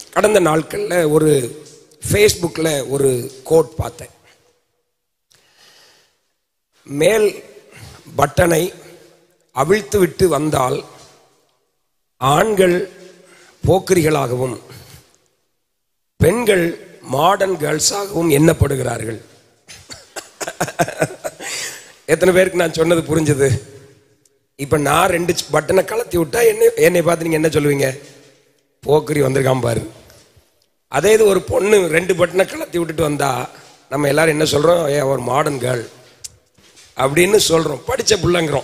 கடந்த நாட்களில் ஒரு ஃபேஸ்புக்கில் ஒரு கோட் பார்த்தேன் மேல் பட்டனை அவிழ்த்து விட்டு வந்தால் ஆண்கள் போக்கிரிகளாகவும் பெண்கள் மாடர்ன் கேர்ள்ஸாகவும் எண்ணப்படுகிறார்கள் எத்தனை பேருக்கு நான் சொன்னது புரிஞ்சது இப்போ நான் ரெண்டு பட்டனை கலத்தி விட்டா என்ன என்னை பார்த்து நீங்கள் என்ன சொல்லுவீங்க போக்கிரி வந்திருக்கான் பாரு அதே இது ஒரு பொண்ணு ரெண்டு பட்டனை கலத்தி விட்டுட்டு வந்தா நம்ம எல்லாரும் என்ன சொல்கிறோம் ஏ ஒரு மாடர்ன் கேர்ள் அப்படின்னு சொல்கிறோம் படித்த பிள்ளைங்கிறோம்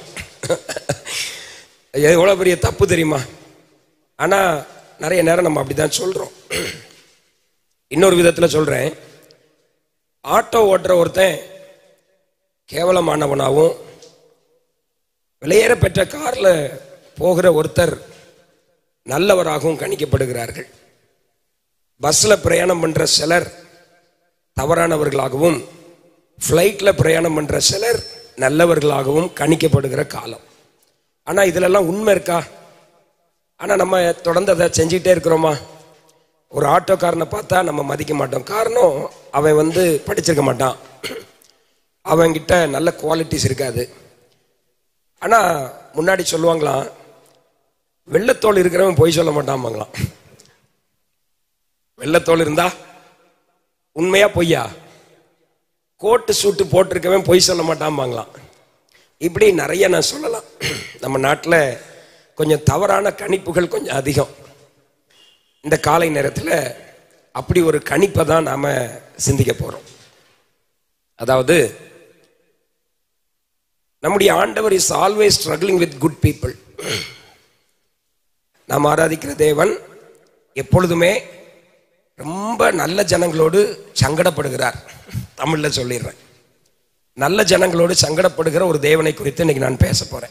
எவ்வளோ பெரிய தப்பு தெரியுமா ஆனால் நிறைய நேரம் நம்ம அப்படி தான் சொல்கிறோம் இன்னொரு விதத்தில் சொல்கிறேன் ஆட்டோ ஓட்டுற ஒருத்தன் கேவலமானவனாகவும் விலையேற பெற்ற காரில் போகிற ஒருத்தர் நல்லவராகவும் கணிக்கப்படுகிறார்கள் பஸ்ஸில் பிரயாணம் பண்ணுற சிலர் தவறானவர்களாகவும் ஃப்ளைட்டில் பிரயாணம் பண்ணுற சிலர் நல்லவர்களாகவும் கணிக்கப்படுகிற காலம் ஆனால் இதிலெல்லாம் உண்மை இருக்கா ஆனால் நம்ம தொடர்ந்து அதை செஞ்சுக்கிட்டே இருக்கிறோமா ஒரு ஆட்டோக்காரனை பார்த்தா நம்ம மதிக்க மாட்டோம் காரணம் அவன் வந்து படிச்சிருக்க மாட்டான் அவன்கிட்ட நல்ல குவாலிட்டிஸ் இருக்காது ஆனால் முன்னாடி சொல்லுவாங்களாம் வெள்ளத்தோல் இருக்கிறவன் பொய் சொல்ல மாட்டாமாங்களாம் வெள்ளத்தோல் இருந்தா உண்மையா பொய்யா கோட்டு சூட்டு போட்டிருக்கவன் பொய் சொல்ல மாட்டாமாங்களாம் இப்படி நிறைய நான் சொல்லலாம் நம்ம நாட்டில் கொஞ்சம் தவறான கணிப்புகள் கொஞ்சம் அதிகம் இந்த காலை நேரத்தில் அப்படி ஒரு கணிப்பை தான் நாம் சிந்திக்க போகிறோம் அதாவது நம்முடைய ஆண்டவர் is always struggling with good people நாம் ஆராதிக்கிற தேவன் எப்பொழுதுமே ரொம்ப நல்ல ஜனங்களோடு சங்கடப்படுகிறார் தமிழில் சொல்லிடுறேன் நல்ல ஜனங்களோடு சங்கடப்படுகிற ஒரு தேவனை குறித்து இன்னைக்கு நான் பேச போறேன்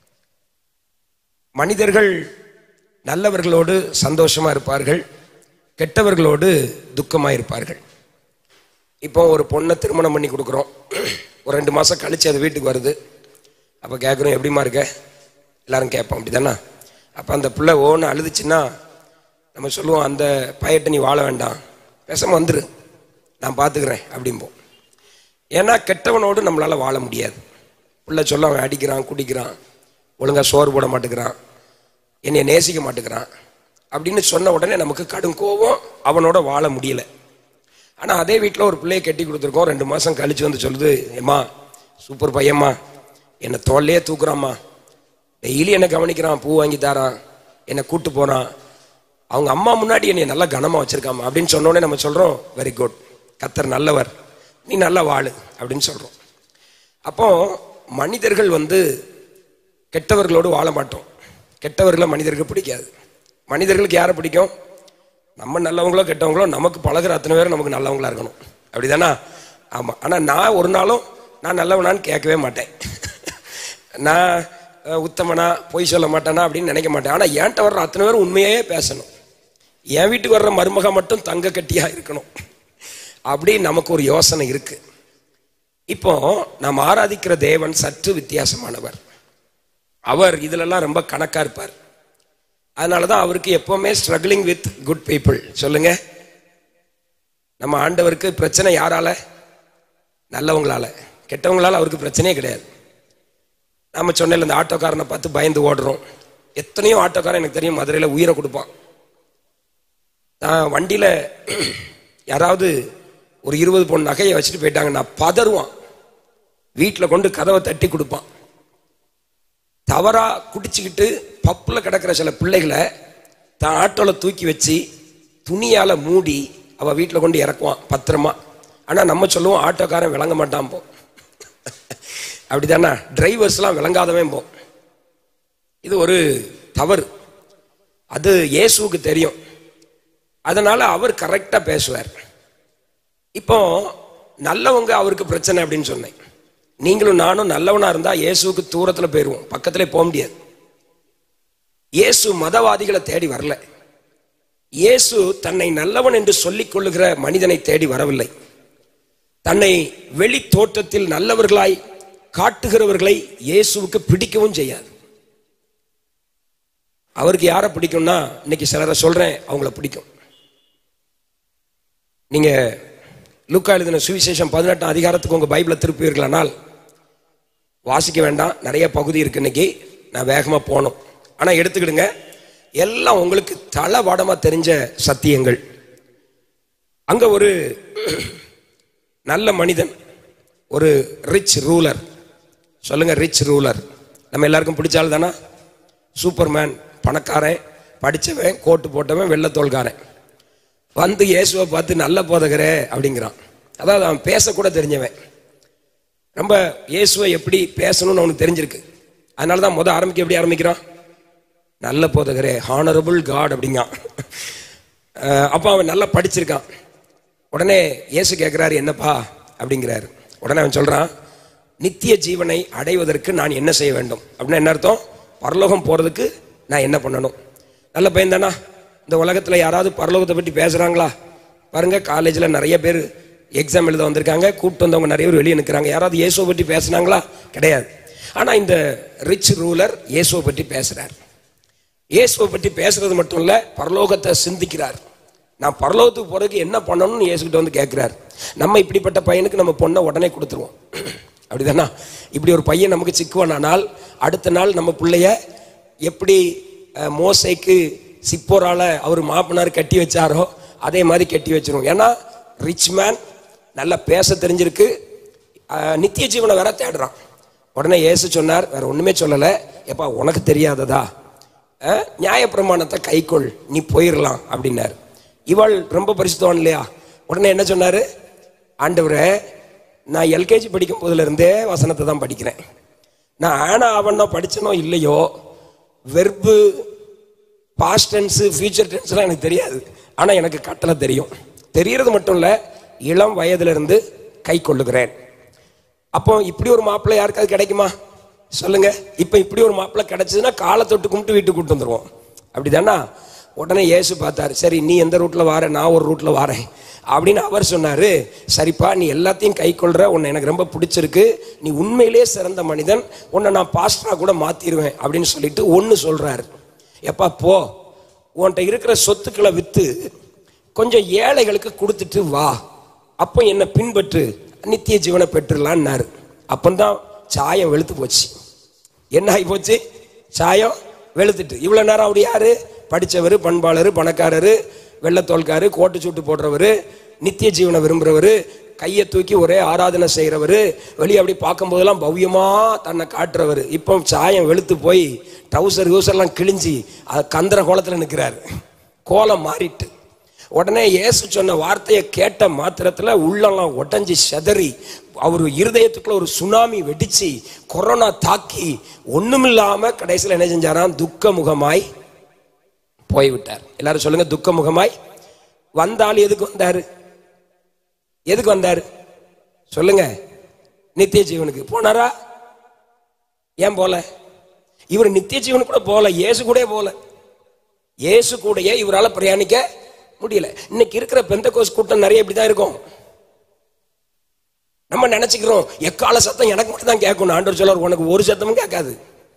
மனிதர்கள் நல்லவர்களோடு சந்தோஷமா இருப்பார்கள் கெட்டவர்களோடு துக்கமா இருப்பார்கள் இப்போ ஒரு பொண்ணை திருமணம் பண்ணி கொடுக்குறோம் ஒரு ரெண்டு மாதம் கழிச்சு அது வீட்டுக்கு வருது அப்போ கேட்குறோம் எப்படிமா இருக்க எல்லாரும் கேட்போம் அப்படி தானே அப்போ அந்த பிள்ளை ஓன்னு அழுதுச்சுன்னா நம்ம சொல்லுவோம் அந்த பையட்டை நீ வாழ வேண்டாம் பேசாம வந்துரு நான் பார்த்துக்கிறேன் அப்படிம்போம் ஏன்னா கெட்டவனோடு நம்மளால் வாழ முடியாது பிள்ளை சொல்ல அவன் அடிக்கிறான் குடிக்கிறான் ஒழுங்காக சோறு போட மாட்டேங்கிறான் என்னை நேசிக்க மாட்டேங்கிறான் அப்படின்னு சொன்ன உடனே நமக்கு கடும் கோபம் அவனோட வாழ முடியல ஆனால் அதே வீட்டில் ஒரு பிள்ளையை கட்டி கொடுத்துருக்கோம் ரெண்டு மாதம் கழிச்சு வந்து சொல்லுது ஏம்மா சூப்பர் பையம்மா என்னை தோல்லையே தூக்குறாம்மா டெய்லி என்னை கவனிக்கிறான் பூ வாங்கி தரான் என்னை கூட்டு போகிறான் அவங்க அம்மா முன்னாடி என்னை நல்லா கனமாக வச்சிருக்காமா அப்படின்னு சொன்னோடனே நம்ம சொல்கிறோம் வெரி குட் கத்தர் நல்லவர் நீ நல்லா வாழு அப்படின்னு சொல்கிறோம் அப்போ மனிதர்கள் வந்து கெட்டவர்களோடு வாழ மாட்டோம் கெட்டவர்களை மனிதருக்கு பிடிக்காது மனிதர்களுக்கு யாரை பிடிக்கும் நம்ம நல்லவங்களோ கெட்டவங்களோ நமக்கு பழகுற அத்தனை பேரும் நமக்கு நல்லவங்களா இருக்கணும் அப்படிதானா ஆமாம் ஆனால் நான் ஒரு நாளும் நான் நல்லவனான்னு கேட்கவே மாட்டேன் நான் அஹ், உத்தமனா பொய் சொல்ல மாட்டேனா அப்படின்னு நினைக்க மாட்டேன் ஆனால் என்கிட்ட வர்ற அத்தனை பேரும் உண்மையே பேசணும் என் வீட்டுக்கு வர்ற மருமக மட்டும் தங்க கட்டியாக இருக்கணும் அப்படி நமக்கு ஒரு யோசனை இருக்கு இப்போ நாம் ஆராதிக்கிற தேவன் சற்று வித்தியாசமானவர் அவர் இதிலெல்லாம் ரொம்ப கணக்கா இருப்பார் அதனால தான் அவருக்கு எப்பவுமே ஸ்ட்ரகிளிங் வித் குட் பீப்புள் சொல்லுங்க நம்ம ஆண்டவருக்கு பிரச்சனை யாரால நல்லவங்களால கெட்டவங்களால அவருக்கு பிரச்சனையே கிடையாது நாம சொன்னேன்ல இந்த ஆட்டோக்காரனை பார்த்து பயந்து ஓடுறோம் எத்தனையோ ஆட்டோக்காரன் எனக்கு தெரியும் மதுரையில் உயிரை கொடுப்பான் நான் வண்டியில் யாராவது ஒரு இருபது பொண்ணு நகையை வச்சுட்டு போயிட்டாங்க நான் பதறுவான் வீட்டில் கொண்டு கதவை தட்டி கொடுப்பான் தவறா குடிச்சுக்கிட்டு பப்பில் கிடக்கிற சில பிள்ளைகளை தான் ஆட்டோவில் தூக்கி வச்சு துணியால் மூடி அவள் வீட்டில் கொண்டு இறக்குவான் பத்திரமா ஆனால் நம்ம சொல்லுவோம் ஆட்டோக்காரன் விளங்க மாட்டான் போ அப்படிதானே டிரைவர்ஸ்லாம் விளங்காதவன் போ இது ஒரு தவறு அது இயேசுவுக்கு தெரியும் அதனால அவர் கரெக்டா பேசுவார் இப்போ நல்லவங்க அவருக்கு பிரச்சனை அப்படின்னு சொன்னேன் நீங்களும் நானும் நல்லவனா இருந்தா இயேசுவுக்கு தூரத்துல போயிருவோம் பக்கத்துல போக முடியாது இயேசு மதவாதிகளை தேடி வரல இயேசு தன்னை நல்லவன் என்று சொல்லிக் கொள்ளுகிற மனிதனை தேடி வரவில்லை தன்னை வெளி தோற்றத்தில் நல்லவர்களாய் காட்டுகிறவர்களை இயேசுவுக்கு பிடிக்கவும் செய்யாது அவருக்கு யாரை பிடிக்கும்னா இன்னைக்கு சிலரை சொல்றேன் அவங்கள பிடிக்கும் நீங்க லூக்கா எழுதின சுவிசேஷம் பதினெட்டாம் அதிகாரத்துக்கு உங்க பைபிளை திருப்பீர்களானால் வாசிக்க வேண்டாம் நிறைய பகுதி இருக்கு இன்னைக்கு நான் வேகமா போகணும் ஆனா எடுத்துக்கிடுங்க எல்லாம் உங்களுக்கு தளவாடமா தெரிஞ்ச சத்தியங்கள் அங்க ஒரு நல்ல மனிதன் ஒரு ரிச் ரூலர் சொல்லுங்க ரிச் ரூலர் நம்ம எல்லாருக்கும் பிடிச்சால் தானா சூப்பர்மேன் பணக்காரன் படிச்சவன் கோட்டு போட்டவன் வெள்ளத்தோல்காரன் வந்து இயேசுவை பார்த்து நல்ல போதகரே அப்படிங்கிறான் அதாவது அவன் பேசக்கூட தெரிஞ்சவன் ரொம்ப இயேசுவை எப்படி பேசணும்னு அவனுக்கு தெரிஞ்சிருக்கு அதனால தான் முத ஆரம்பிக்க எப்படி ஆரம்பிக்கிறான் நல்ல போதகரே ஹானரபுள் காட் அப்படிங்கான் அஹ் அப்போ அவன் நல்லா படிச்சிருக்கான் உடனே இயேசு கேட்குறாரு என்னப்பா அப்படிங்கிறாரு உடனே அவன் சொல்றான் நித்திய ஜீவனை அடைவதற்கு நான் என்ன செய்ய வேண்டும் அப்படின்னா என்ன அர்த்தம் பரலோகம் போறதுக்கு நான் என்ன பண்ணணும் நல்ல பையன் தானா இந்த உலகத்தில் யாராவது பரலோகத்தை பற்றி பேசுறாங்களா பாருங்க காலேஜில் நிறைய பேர் எக்ஸாம் எழுத வந்திருக்காங்க கூப்பிட்டு வந்தவங்க நிறைய பேர் வெளியே நிற்கிறாங்க யாராவது இயேசுவை பற்றி பேசுனாங்களா கிடையாது ஆனால் இந்த ரிச் ரூலர் இயேசுவை பற்றி பேசுறார் இயேசுவை பற்றி பேசுறது மட்டும் இல்ல பரலோகத்தை சிந்திக்கிறார் நான் பரலோகத்துக்கு போறதுக்கு என்ன பண்ணணும்னு இயேசுகிட்ட வந்து கேட்கிறார் நம்ம இப்படிப்பட்ட பையனுக்கு நம்ம பொண்ணை உடனே கொடுத்துருவோம் அப்படிதானா இப்படி ஒரு பையன் நமக்கு சிக்குவானால் அடுத்த நாள் நம்ம பிள்ளைய எப்படி அஹ், மோசைக்கு சிப்போரால அவர் மாப்பனார் கட்டி வச்சாரோ அதே மாதிரி கட்டி வச்சிரும் ஏன்னா ரிச் மேன் நல்லா பேச தெரிஞ்சிருக்கு அஹ், நித்திய ஜீவனை வேற தேடுறான் உடனே இயேசு சொன்னார் வேற ஒண்ணுமே சொல்லலை எப்பா உனக்கு தெரியாததா அஹ், நியாயப்பிரமாணத்தை கைக்கொள் நீ போயிடலாம் அப்படின்னாரு இவள் ரொம்ப பரிசுத்தவான் இல்லையா உடனே என்ன சொன்னாரு ஆண்டவரே நான் எல்கேஜி படிக்கும் போதுல இருந்தே வசனத்தை தான் படிக்கிறேன் நான் ஆனா அவனோ படிச்சனோ இல்லையோ வெர்பு பாஸ்ட் டென்ஸ் ஃபியூச்சர் டென்ஸ்லாம் எனக்கு தெரியாது ஆனா எனக்கு கட்டளை தெரியும் தெரியறது மட்டும் இல்ல இளம் வயதுல இருந்து கை கொள்ளுகிறேன் அப்போ இப்படி ஒரு மாப்பிள்ளை யாருக்காவது கிடைக்குமா சொல்லுங்க இப்ப இப்படி ஒரு மாப்பிள்ளை கிடைச்சதுன்னா காலை தொட்டு கும்பிட்டு வீட்டுக்கு கூட்டு வந்துருவோம் அப்படிதானா உடனே இயேசு பார்த்தாரு சரி நீ எந்த ரூட்ல வார நான் ஒரு ரூட்ல வாரேன் அப்படின்னு அவர் சொன்னாரு சரிப்பா நீ எல்லாத்தையும் கை கொள்ற உன்னை எனக்கு ரொம்ப பிடிச்சிருக்கு நீ உண்மையிலேயே சிறந்த மனிதன் உன்னை நான் பாஸ்டரா கூட மாத்திருவேன் அப்படின்னு சொல்லிட்டு ஒன்னு சொல்றாரு எப்பா போ உன்கிட்ட இருக்கிற சொத்துக்களை வித்து கொஞ்சம் ஏழைகளுக்கு கொடுத்துட்டு வா அப்போ என்னை பின்பற்று நித்திய ஜீவனை பெற்றுலான்னாரு அப்பந்தான் சாயம் வெளுத்து போச்சு என்ன ஆகி போச்சு சாயம் வெளுத்துட்டு இவ்வளவு நேரம் அப்படி யாரு படிச்சவர் பண்பாளர் பணக்காரரு வெள்ளத்தோல்காரு கோட்டு சூட்டு போடுறவர் நித்திய ஜீவனை விரும்புறவர் கையை தூக்கி ஒரே ஆராதனை செய்கிறவர் வெளியே அப்படி பார்க்கும்போதெல்லாம் பவ்யமா தன்னை காட்டுறவர் இப்போ சாயம் வெளுத்து போய் ட்ரௌசர் யூசர்லாம் கிழிஞ்சி அது கந்தர கோலத்தில் நிற்கிறாரு கோலம் மாறிட்டு உடனே இயேசு சொன்ன வார்த்தையை கேட்ட மாத்திரத்துல உள்ளெல்லாம் உடஞ்சி செதறி அவர் இருதயத்துக்குள்ள ஒரு சுனாமி வெடிச்சு கொரோனா தாக்கி ஒண்ணுமில்லாம கடைசியில் என்ன செஞ்சாராம் துக்க முகமாய் போய்விட்டார் எல்லாரும் சொல்லுங்க துக்க முகமாய் வந்தால் எதுக்கு வந்தாரு எதுக்கு வந்தாரு சொல்லுங்க நித்திய ஜீவனுக்கு போனாரா ஏன் போல இவர் நித்திய ஜீவனுக்கு கூட போல இயேசு கூட போல இயேசு கூடயே இவரால் பிரயாணிக்க முடியல இன்னைக்கு இருக்கிற பெந்த கோஸ் கூட்டம் நிறைய இப்படிதான் இருக்கும் நம்ம நினைச்சுக்கிறோம் எக்கால சத்தம் எனக்கு மட்டும் தான் கேட்கணும் ஆண்டவர் சொல்றார் உனக்கு ஒரு சத்தமும் கேட்காது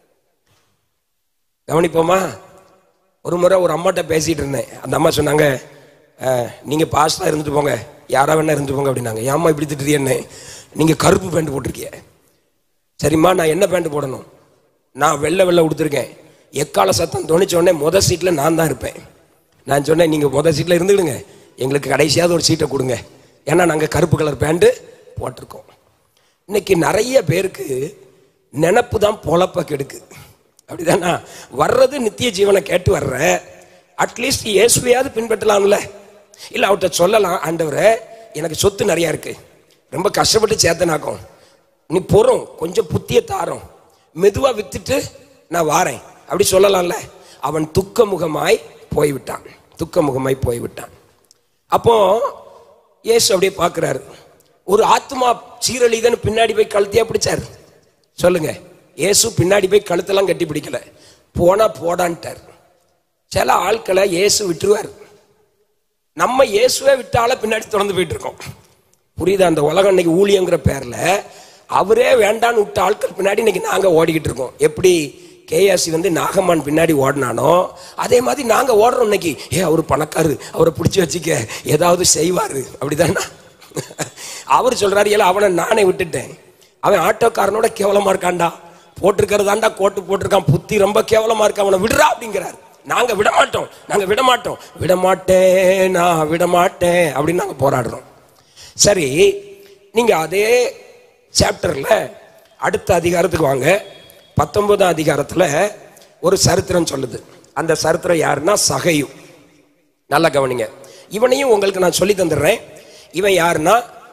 கவனிப்போமா ஒரு முறை ஒரு அம்மாட்ட பேசிட்டு இருந்தேன் அந்த அம்மா சொன்னாங்க "அஹ், நீங்க பாஸ்டா இருந்துட்டு போங்க யாரா வேணா இருந்துட்டு போங்க அப்படின்னாங்க ஏம்மா இப்படி திட்டுறிய என்ன நீங்க கருப்பு பேண்ட் போட்டிருக்கிய சரிம்மா நான் என்ன பேண்ட் போடணும் நான் வெள்ளை வெள்ளை கொடுத்துருக்கேன் எக்கால சத்தம் துணிச்ச உடனே முத சீட்ல நான் தான் இருப்பேன் நான் சொன்னேன் நீங்க முத சீட்ல இருந்துடுங்க எங்களுக்கு கடைசியாவது ஒரு சீட்டை கொடுங்க ஏன்னா நாங்க கருப்பு கலர் பேண்ட் போட்டிருக்கோம் இன்னைக்கு நிறைய பேருக்கு நினப்பு தான் பொழப்ப கெடுக்கு அப்படிதானா வர்றது நித்திய ஜீவனை கேட்டு வர்ற அட்லீஸ்ட் இயேசுவையாவது பின்பற்றலாம்ல இல்ல அவர்கிட்ட சொல்லலாம் ஆண்டவரே எனக்கு சொத்து நிறைய இருக்கு ரொம்ப கஷ்டப்பட்டு சேர்த்தனாக்கும் நீ பொறும் கொஞ்சம் புத்திய தாரம் மெதுவா வித்துட்டு நான் வாரேன் அப்படி சொல்லலாம்ல அவன் துக்க முகமாய் போய்விட்டான் துக்க முகமாய் போய்விட்டான் அப்போ இயேசு அப்படியே பார்க்குறாரு ஒரு ஆத்மா சீரழிதன்னு பின்னாடி போய் கழுத்தையா பிடிச்சாரு சொல்லுங்க இயேசு பின்னாடி போய் கழுத்தெல்லாம் கட்டி பிடிக்கல போனா போடான்ட்டார் சில ஆட்களை இயேசு விட்டுருவார் நம்ம இயேசுவே விட்டால பின்னாடி தொடர்ந்து போயிட்டு இருக்கோம் புரியுதா அந்த உலகம் இன்னைக்கு ஊழியங்கிற பேர்ல அவரே வேண்டான்னு விட்ட ஆட்கள் பின்னாடி இன்னைக்கு நாங்க ஓடிக்கிட்டு இருக்கோம் எப்படி கேஎஸ்சி வந்து நாகம்மான் பின்னாடி ஓடினானோ அதே மாதிரி நாங்க ஓடுறோம் இன்னைக்கு ஏ அவர் பணக்காரு அவரை பிடிச்சி வச்சுக்க ஏதாவது செய்வாரு அப்படிதானா அவர் சொல்றாரு ஏல அவனை நானே விட்டுட்டேன் அவன் ஆட்டோக்காரனோட கேவலமா இருக்கான்டா போட்டிருக்கிறதாண்டா கோட்டு போட்டிருக்கான் புத்தி ரொம்ப கேவலமா இருக்கு அவனை விடுறா அப்படிங்கிறார் நாங்க விட மாட்டோம் நாங்க விட மாட்டோம் விட மாட்டேன் நான் விட மாட்டேன் அப்படின்னு நாங்க போராடுறோம் சரி நீங்க அதே சாப்டர்ல அடுத்த அதிகாரத்துக்கு வாங்க பத்தொன்பதாம் அதிகாரத்துல ஒரு சரித்திரம் சொல்லுது அந்த சரித்திரம் யாருன்னா சகையு நல்லா கவனிங்க இவனையும் உங்களுக்கு நான் சொல்லி தந்துடுறேன் இவன் யாருன்னா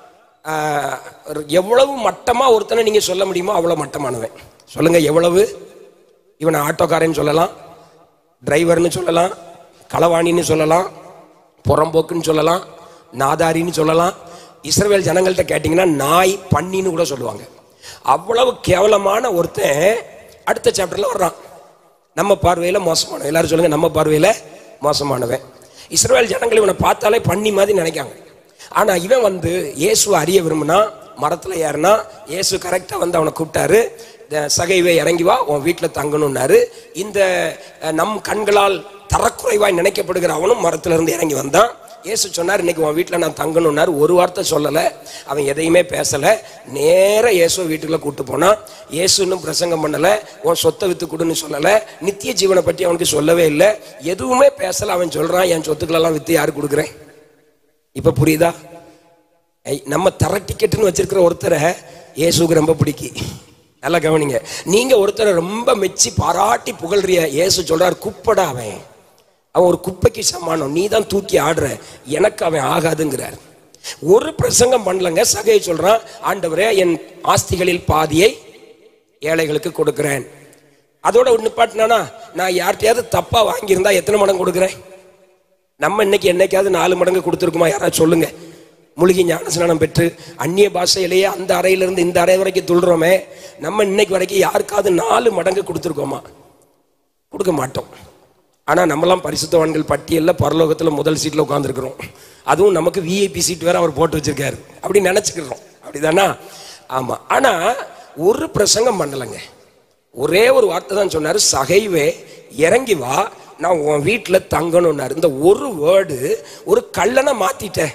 ஆஹ், எவ்வளவு மட்டமா ஒருத்தனை நீங்க சொல்ல முடியுமோ அவ்வளவு மட்டமானவன் சொல்லுங்க எவ்வளவு இவனை ஆட்டோக்காரன்னு சொல்லலாம் டிரைவர்னு சொல்லலாம் களவாணின்னு சொல்லலாம் புறம்போக்குன்னு சொல்லலாம் நாதாரின்னு சொல்லலாம் இஸ்ரவேல் ஜனங்கள்ட்ட கேட்டிங்கன்னா நாய் பன்னின்னு கூட சொல்லுவாங்க அவ்வளவு கேவலமான ஒருத்தன் அடுத்த சாப்டர்ல வர்றான் நம்ம பார்வையில மோசமானவன் எல்லாரும் சொல்லுங்க நம்ம பார்வையில மோசமானவன் இஸ்ரவேல் ஜனங்கள் இவனை பார்த்தாலே பண்ணி மாதிரி நினைக்காங்க ஆனா இவன் வந்து இயேசுவை அறிய விரும்பினா மரத்துல ஏறினா இயேசு கரெக்டா வந்து அவனை கூப்பிட்டாரு இந்த சகைவை இறங்கி வா உன் வீட்டில் தங்கணும்னாரு இந்த அஹ், நம் கண்களால் தரக்குறைவாய் நினைக்கப்படுகிற அவனும் மரத்துல இருந்து இறங்கி வந்தான் இயேசு சொன்னார் இன்னைக்கு உன் வீட்டில் நான் தங்கணும்னாரு ஒரு வார்த்தை சொல்லலை அவன் எதையுமே பேசலை நேர இயேசுவை வீட்டுக்குள்ள கூட்டு போனான் இயேசு இன்னும் பிரசங்கம் பண்ணலை உன் சொத்தை வித்து கொடுன்னு சொல்லலை நித்திய ஜீவனை பற்றி அவனுக்கு சொல்லவே இல்லை எதுவுமே பேசலை அவன் சொல்றான் என் சொத்துக்களெல்லாம் வித்து யாரு கொடுக்குறேன் இப்ப புரியுதா ஐ, நம்ம தர டிக்கெட்டுன்னு வச்சிருக்கிற ஒருத்தரை இயேசுக்கு ரொம்ப பிடிக்கி நல்லா கவனிங்க நீங்க ஒருத்தரை ரொம்ப மெச்சி பாராட்டி புகழ்றிய இயேசு சொல்றார் குப்படா அவன் அவன் ஒரு குப்பைக்கு சமானம் நீ தான் தூக்கி ஆடுற எனக்கு அவன் ஆகாதுங்கிறார் ஒரு பிரசங்கம் பண்ணலங்க சகையை சொல்றான் ஆண்டவரே என் ஆஸ்திகளில் பாதியை ஏழைகளுக்கு கொடுக்கிறேன் அதோட ஒன்று பாட்டினானா நான் யார்கிட்டயாவது தப்பா வாங்கியிருந்தா எத்தனை மடங்கு கொடுக்குறேன் நம்ம இன்னைக்கு என்னைக்காவது நாலு மடங்கு கொடுத்துருக்குமா யாராவது சொல்லுங்க மூலிகை ஞானஸ்நானம் பெற்று அந்நிய பாஷையிலேயே அந்த அறையிலிருந்து இந்த அறை வரைக்கும் துள்ளுறோமே நம்ம இன்னைக்கு வரைக்கும் யாருக்காவது நாலு மடங்கு கொடுத்துருக்கோமா கொடுக்க மாட்டோம் ஆனா நம்மலாம் பரிசுத்தவான்கள் பட்டியல்ல பரலோகத்துல முதல் சீட்ல உட்காந்துருக்கிறோம் அதுவும் நமக்கு விஐபி சீட் வேற அவர் போட்டு வச்சிருக்காரு அப்படி நினைச்சுக்கிறோம் அப்படிதானா ஆமா ஆனா ஒரு பிரசங்கம் பண்ணலைங்க ஒரே ஒரு வார்த்தை தான் சொன்னாரு சகைவே இறங்கி வா நான் உன் வீட்டுல தங்கணும்னாரு இந்த ஒரு வேர்டு ஒரு கல்லனை மாத்திட்டேன்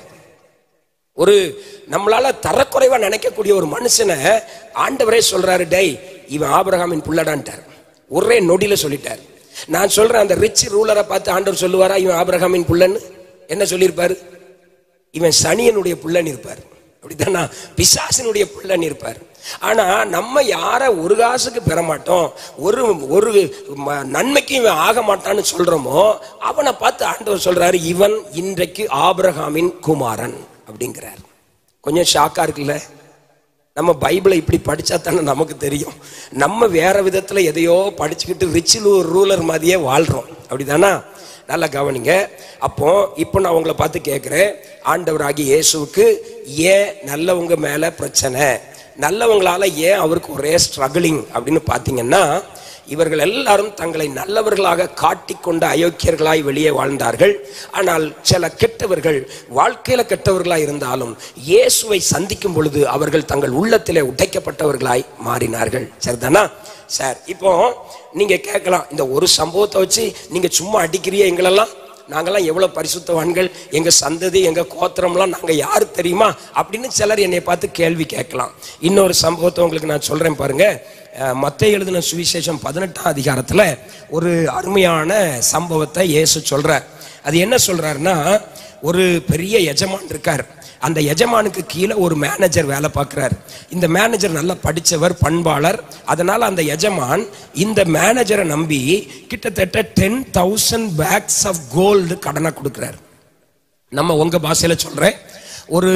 ஒரு நம்மளால தரக்குறைவா நினைக்கக்கூடிய ஒரு மனுஷனை ஆண்டவரே சொல்றாரு டேய் இவன் ஆபிரகாமின் புள்ளடான்ட்டார் ஒரே நொடியில சொல்லிட்டார் நான் சொல்றேன் அந்த ரிச் ரூலரை பார்த்து ஆண்டவர் சொல்லுவாரா இவன் ஆபிரகாமின் புள்ளன்னு என்ன சொல்லியிருப்பாரு இவன் சனியனுடைய புள்ளன் இருப்பார் அப்படித்தானா பிசாசினுடைய புள்ளன் இருப்பார் ஆனா நம்ம யார ஒரு காசுக்கு பெற மாட்டோம் ஒரு ஒரு ம- நன்மைக்கு இவன் ஆக மாட்டான்னு சொல்றோமோ அவனை பார்த்து ஆண்டவர் சொல்றாரு இவன் இன்றைக்கு ஆபிரகாமின் குமாரன் அப்படிங்கிறார் கொஞ்சம் ஷாக்கா இருக்குல்ல நம்ம பைபிளை இப்படி படிச்சா தானே நமக்கு தெரியும் நம்ம வேற விதத்துல எதையோ படிச்சுக்கிட்டு ரிச் ரூலர் மாதிரியே வாழ்றோம் அப்படிதானா நல்லா கவனிங்க அப்போ இப்போ நான் உங்களை பார்த்து கேட்குறேன் ஆண்டவராகி இயேசுவுக்கு ஏன் நல்லவங்க மேல பிரச்சனை நல்லவங்களால ஏன் அவருக்கு ஒரே ஸ்ட்ரகிளிங் அப்படின்னு பார்த்தீங்கன்னா இவர்கள் எல்லாரும் தங்களை நல்லவர்களாக காட்டிக்கொண்ட அயோக்கியர்களாய் வெளியே வாழ்ந்தார்கள் ஆனால் சில கெட்டவர்கள் வாழ்க்கையில கெட்டவர்களாய் இருந்தாலும் இயேசுவை சந்திக்கும் பொழுது அவர்கள் தங்கள் உள்ளத்திலே உடைக்கப்பட்டவர்களாய் மாறினார்கள் சரிதானா சார் இப்போ நீங்க கேட்கலாம் இந்த ஒரு சம்பவத்தை வச்சு நீங்க சும்மா அடிக்கிறிய எங்களெல்லாம் நாங்கெல்லாம் எவ்வளவு பரிசுத்தவான்கள் எங்க சந்ததி எங்க கோத்திரம்லாம் நாங்க யாரு தெரியுமா அப்படின்னு சிலர் என்னை பார்த்து கேள்வி கேட்கலாம் இன்னொரு சம்பவத்தை உங்களுக்கு நான் சொல்றேன் பாருங்க மத்திய எழுதின சுவிசேஷம் பதினெட்டாம் அதிகாரத்துல ஒரு அருமையான சம்பவத்தை இயேசு சொல்றார் அது என்ன சொல்றாருன்னா ஒரு பெரிய எஜமான் இருக்கார் அந்த எஜமானுக்கு கீழே ஒரு மேனேஜர் வேலை பார்க்குறார் இந்த மேனேஜர் நல்லா படித்தவர் பண்பாளர் அதனால அந்த எஜமான் இந்த மேனேஜரை நம்பி கிட்டத்தட்ட ten thousand packs of gold கடனை கொடுக்குறார் நம்ம உங்க பாஷையில சொல்றேன் ஒரு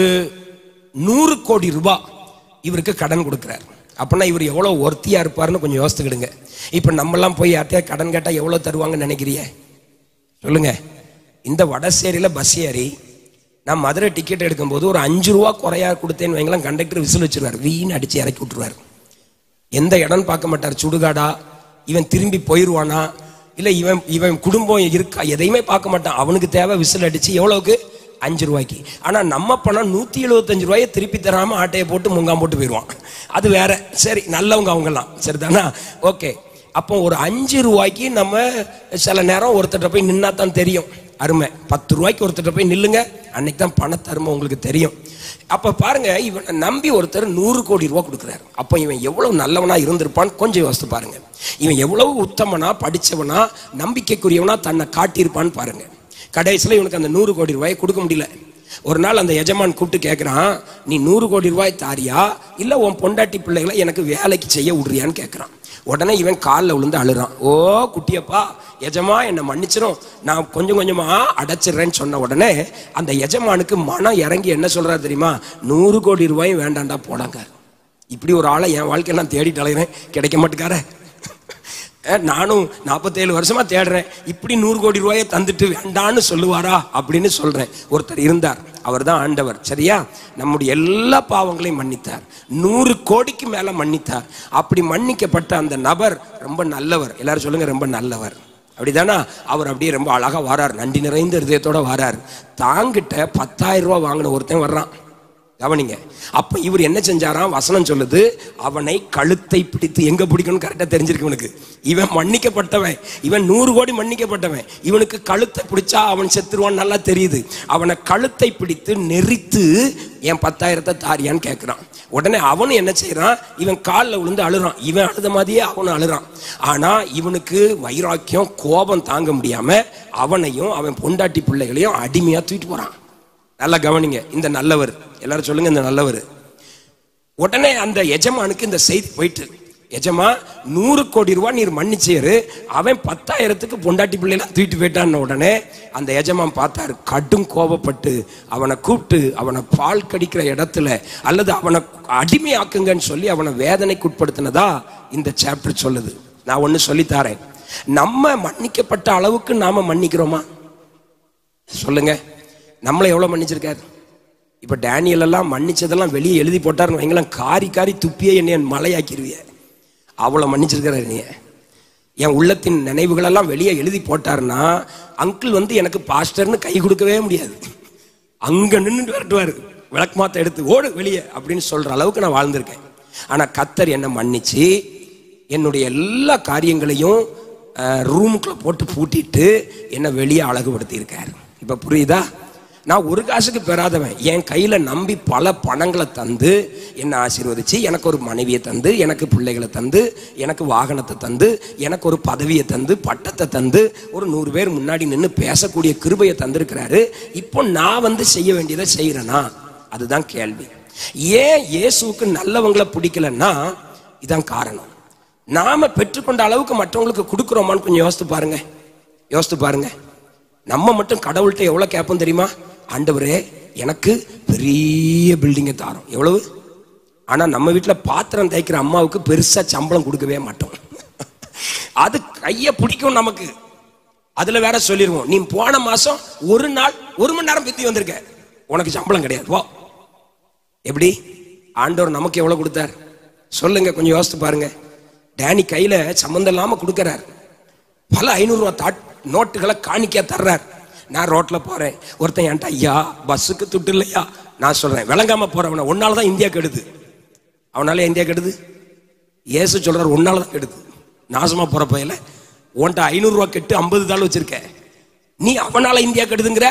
நூறு கோடி ரூபாய் இவருக்கு கடன் கொடுக்குறார் அப்படின்னா இவர் எவ்வளவு ஒர்த்தியா இருப்பாருன்னு கொஞ்சம் யோசித்துக்கிடுங்க இப்போ நம்மலாம் போய் யார்ட்டையா கடன் கேட்டால் எவ்வளோ தருவாங்கன்னு நினைக்கிறிய சொல்லுங்க இந்த வடசேரியில பஸ் ஏறி நான் மதுரை டிக்கெட் எடுக்கும்போது ஒரு அஞ்சு ரூபா குறையா கொடுத்தேன்னு வைங்களேன் கண்டக்டர் விசில் வச்சிருவார் வீண் அடிச்சு இறக்கி விட்டுருவார் எந்த இடம்னு பார்க்க மாட்டார் சுடுகாடா இவன் திரும்பி போயிடுவானா இல்லை இவன் இவன் குடும்பம் இருக்கா எதையுமே பார்க்க மாட்டான் அவனுக்கு தேவை விசில் அடிச்சு எவ்வளவுக்கு அஞ்சு ரூபாய்க்கு ஆனா நம்ம பணம் நூத்தி எழுபத்தஞ்சு ரூபாயை திருப்பி தராம ஆட்டையை போட்டு முங்காம் போட்டு போயிடுவான் அது வேற சரி நல்லவங்க அவங்கெல்லாம் சரிதானா ஓகே அப்போ ஒரு அஞ்சு ரூபாய்க்கு நம்ம சில நேரம் ஒருத்தர்கிட்ட போய் நின்னா தான் தெரியும் அருமை பத்து ரூபாய்க்கு ஒருத்தர்கிட்ட போய் நில்லுங்க அன்னைக்கு தான் பணத்தருமை உங்களுக்கு தெரியும் அப்ப பாருங்க இவனை நம்பி ஒருத்தர் நூறு கோடி ரூபாய் கொடுக்குறாரு அப்போ இவன் எவ்வளவு நல்லவனா இருந்திருப்பான்னு கொஞ்சம் யோசித்து பாருங்க இவன் எவ்வளவு உத்தமனா படிச்சவனா நம்பிக்கைக்குரியவனா தன்னை காட்டியிருப்பான்னு பாருங்க கடைசியில் இவனுக்கு அந்த நூறு கோடி ரூபாயை கொடுக்க முடியல ஒரு நாள் அந்த எஜமான் கூப்பிட்டு கேட்குறான் நீ நூறு கோடி ரூபாய் தாரியா இல்லை உன் பொண்டாட்டி பிள்ளைகளை எனக்கு வேலைக்கு செய்ய விடுறியான்னு கேட்குறான் உடனே இவன் காலில் விழுந்து அழுறான் ஓ குட்டியப்பா எஜமா என்னை மன்னிச்சிரும் நான் கொஞ்சம் கொஞ்சமா அடைச்சிடுறேன்னு சொன்ன உடனே அந்த எஜமானுக்கு மனம் இறங்கி என்ன சொல்றாரு தெரியுமா நூறு கோடி ரூபாயும் வேண்டாண்டா போடாங்க இப்படி ஒரு ஆளை என் வாழ்க்கையில நான் தேடிட்டு அலைகிறேன் கிடைக்க மாட்டேக்கார அஹ் நானும் நாற்பத்தேழு வருஷமா தேடுறேன் இப்படி நூறு கோடி ரூபாயை தந்துட்டு வேண்டான்னு சொல்லுவாரா அப்படின்னு சொல்றேன் ஒருத்தர் இருந்தார் அவர் தான் ஆண்டவர் சரியா நம்முடைய எல்லா பாவங்களையும் மன்னித்தார் நூறு கோடிக்கு மேல மன்னித்தார் அப்படி மன்னிக்கப்பட்ட அந்த நபர் ரொம்ப நல்லவர் எல்லாரும் சொல்லுங்க ரொம்ப நல்லவர் அப்படிதானா அவர் அப்படியே ரொம்ப அழகா வாரார் நன்றி நிறைந்த இருதயத்தோட வாரார் தாங்கிட்ட பத்தாயிரம் ரூபாய் வாங்கின ஒருத்தன் வர்றான் கவனிங்க அப்ப இவர் என்ன செஞ்சாராம் வசனம் சொல்லுது அவனை கழுத்தை பிடித்து எங்க பிடிக்கணும் கரெக்டா தெரிஞ்சிருக்கு இவனுக்கு இவன் மன்னிக்கப்பட்டவன் இவன் நூறு கோடி மன்னிக்கப்பட்டவன் இவனுக்கு கழுத்தை பிடிச்சா அவன் செத்துருவான் நல்லா தெரியுது அவனை கழுத்தை பிடித்து நெரித்து என் பத்தாயிரத்தை தாரியான்னு கேட்கிறான் உடனே அவனும் என்ன செய்யறான் இவன் காலில் விழுந்து அழுறான் இவன் அழுத மாதிரியே அவனும் அழுறான் ஆனா இவனுக்கு வைராக்கியம் கோபம் தாங்க முடியாம அவனையும் அவன் பொண்டாட்டி பிள்ளைகளையும் அடிமையா தூக்கிட்டு போறான் நல்லா கவனிங்க இந்த நல்லவர் எல்லாரும் சொல்லுங்க இந்த நல்லவர் உடனே அந்த எஜமானுக்கு இந்த செய்தி போயிட்டு எஜமா நூறு கோடி ரூபாய் நீர் மன்னிச்சேரு அவன் பத்தாயிரத்துக்கு பொண்டாட்டி பிள்ளைலாம் தூக்கிட்டு போயிட்டான்னு உடனே அந்த எஜமான் பார்த்தாரு கடும் கோபப்பட்டு அவனை கூப்பிட்டு அவனை பால் கடிக்கிற இடத்துல அல்லது அவனை அடிமையாக்குங்கன்னு சொல்லி அவனை வேதனைக்குட்படுத்தினதா இந்த சாப்டர் சொல்லுது நான் ஒன்று சொல்லித்தாரேன் நம்ம மன்னிக்கப்பட்ட அளவுக்கு நாம மன்னிக்கிறோமா சொல்லுங்க நம்மளை எவ்வளோ மன்னிச்சிருக்காரு இப்போ டேனியல் எல்லாம் மன்னிச்சதெல்லாம் வெளியே எழுதி போட்டாருன்னு வைங்களேன் காரி காரி துப்பியே என்னை மலையாக்கிருவிய அவ்வளோ மன்னிச்சிருக்கிறாரு நீ என் உள்ளத்தின் நினைவுகளெல்லாம் வெளியே எழுதி போட்டாருன்னா அங்கிள் வந்து எனக்கு பாஸ்டர்னு கை கொடுக்கவே முடியாது அங்க நின்றுட்டு விரட்டுவாரு விளக்கு மாத்த எடுத்து ஓடு வெளியே அப்படின்னு சொல்ற அளவுக்கு நான் வாழ்ந்திருக்கேன் ஆனா கத்தர் என்னை மன்னிச்சு என்னுடைய எல்லா காரியங்களையும் ரூமுக்குள்ள போட்டு பூட்டிட்டு என்னை வெளியே அழகுபடுத்தி இருக்காரு இப்ப புரியுதா நான் ஒரு காசுக்கு பெறாதவன் என் கையில நம்பி பல பணங்களை தந்து என்னை ஆசீர்வதிச்சு எனக்கு ஒரு மனைவியை தந்து எனக்கு பிள்ளைகளை தந்து எனக்கு வாகனத்தை தந்து எனக்கு ஒரு பதவியை தந்து பட்டத்தை தந்து ஒரு நூறு பேர் முன்னாடி நின்று பேசக்கூடிய கிருபையை தந்திருக்கிறாரு இப்போ நான் வந்து செய்ய வேண்டியதை செய்யறேனா அதுதான் கேள்வி ஏன் இயேசுவுக்கு நல்லவங்களை பிடிக்கலன்னா இதான் காரணம் நாம பெற்றுக்கொண்ட அளவுக்கு மற்றவங்களுக்கு கொடுக்குறோமான்னு கொஞ்சம் யோசித்து பாருங்க யோசித்து பாருங்க நம்ம மட்டும் கடவுள்கிட்ட எவ்வளவு கேட்போம் தெரியுமா ஆண்டவரே எனக்கு பெரிய பில்டிங்கை தாரோம் எவ்வளவு ஆனா நம்ம வீட்டுல பாத்திரம் தேய்க்கிற அம்மாவுக்கு பெருசா சம்பளம் கொடுக்கவே மாட்டோம் அது கைய பிடிக்கும் நமக்கு அதுல வேற சொல்லிடுவோம் நீ போன மாசம் ஒரு நாள் ஒரு மணி நேரம் பித்தி வந்திருக்க உனக்கு சம்பளம் கிடையாது போ எப்படி ஆண்டவர் நமக்கு எவ்வளவு கொடுத்தார் சொல்லுங்க கொஞ்சம் யோசித்து பாருங்க டேனி கையில சம்மந்தம் இல்லாம கொடுக்கறார் பல ஐநூறு ரூபா தாட் நோட்டுகளை காணிக்கையா தர்றார் நான் ரோட்ல போறேன் ஒருத்தன் என்கிட்ட ஐயா பஸ்ஸுக்கு துட்டு இல்லையா நான் சொல்றேன் விளங்காம போறவன ஒன்னால தான் இந்தியா கெடுது அவனால இந்தியா கெடுது இயேசு சொல்றாரு ஒன்னால தான் கெடுது நாசமா போற பையில உன்கிட்ட ஐநூறு ரூபா கெட்டு ஐம்பது தாள் வச்சிருக்க நீ அவனால இந்தியா கெடுதுங்கிற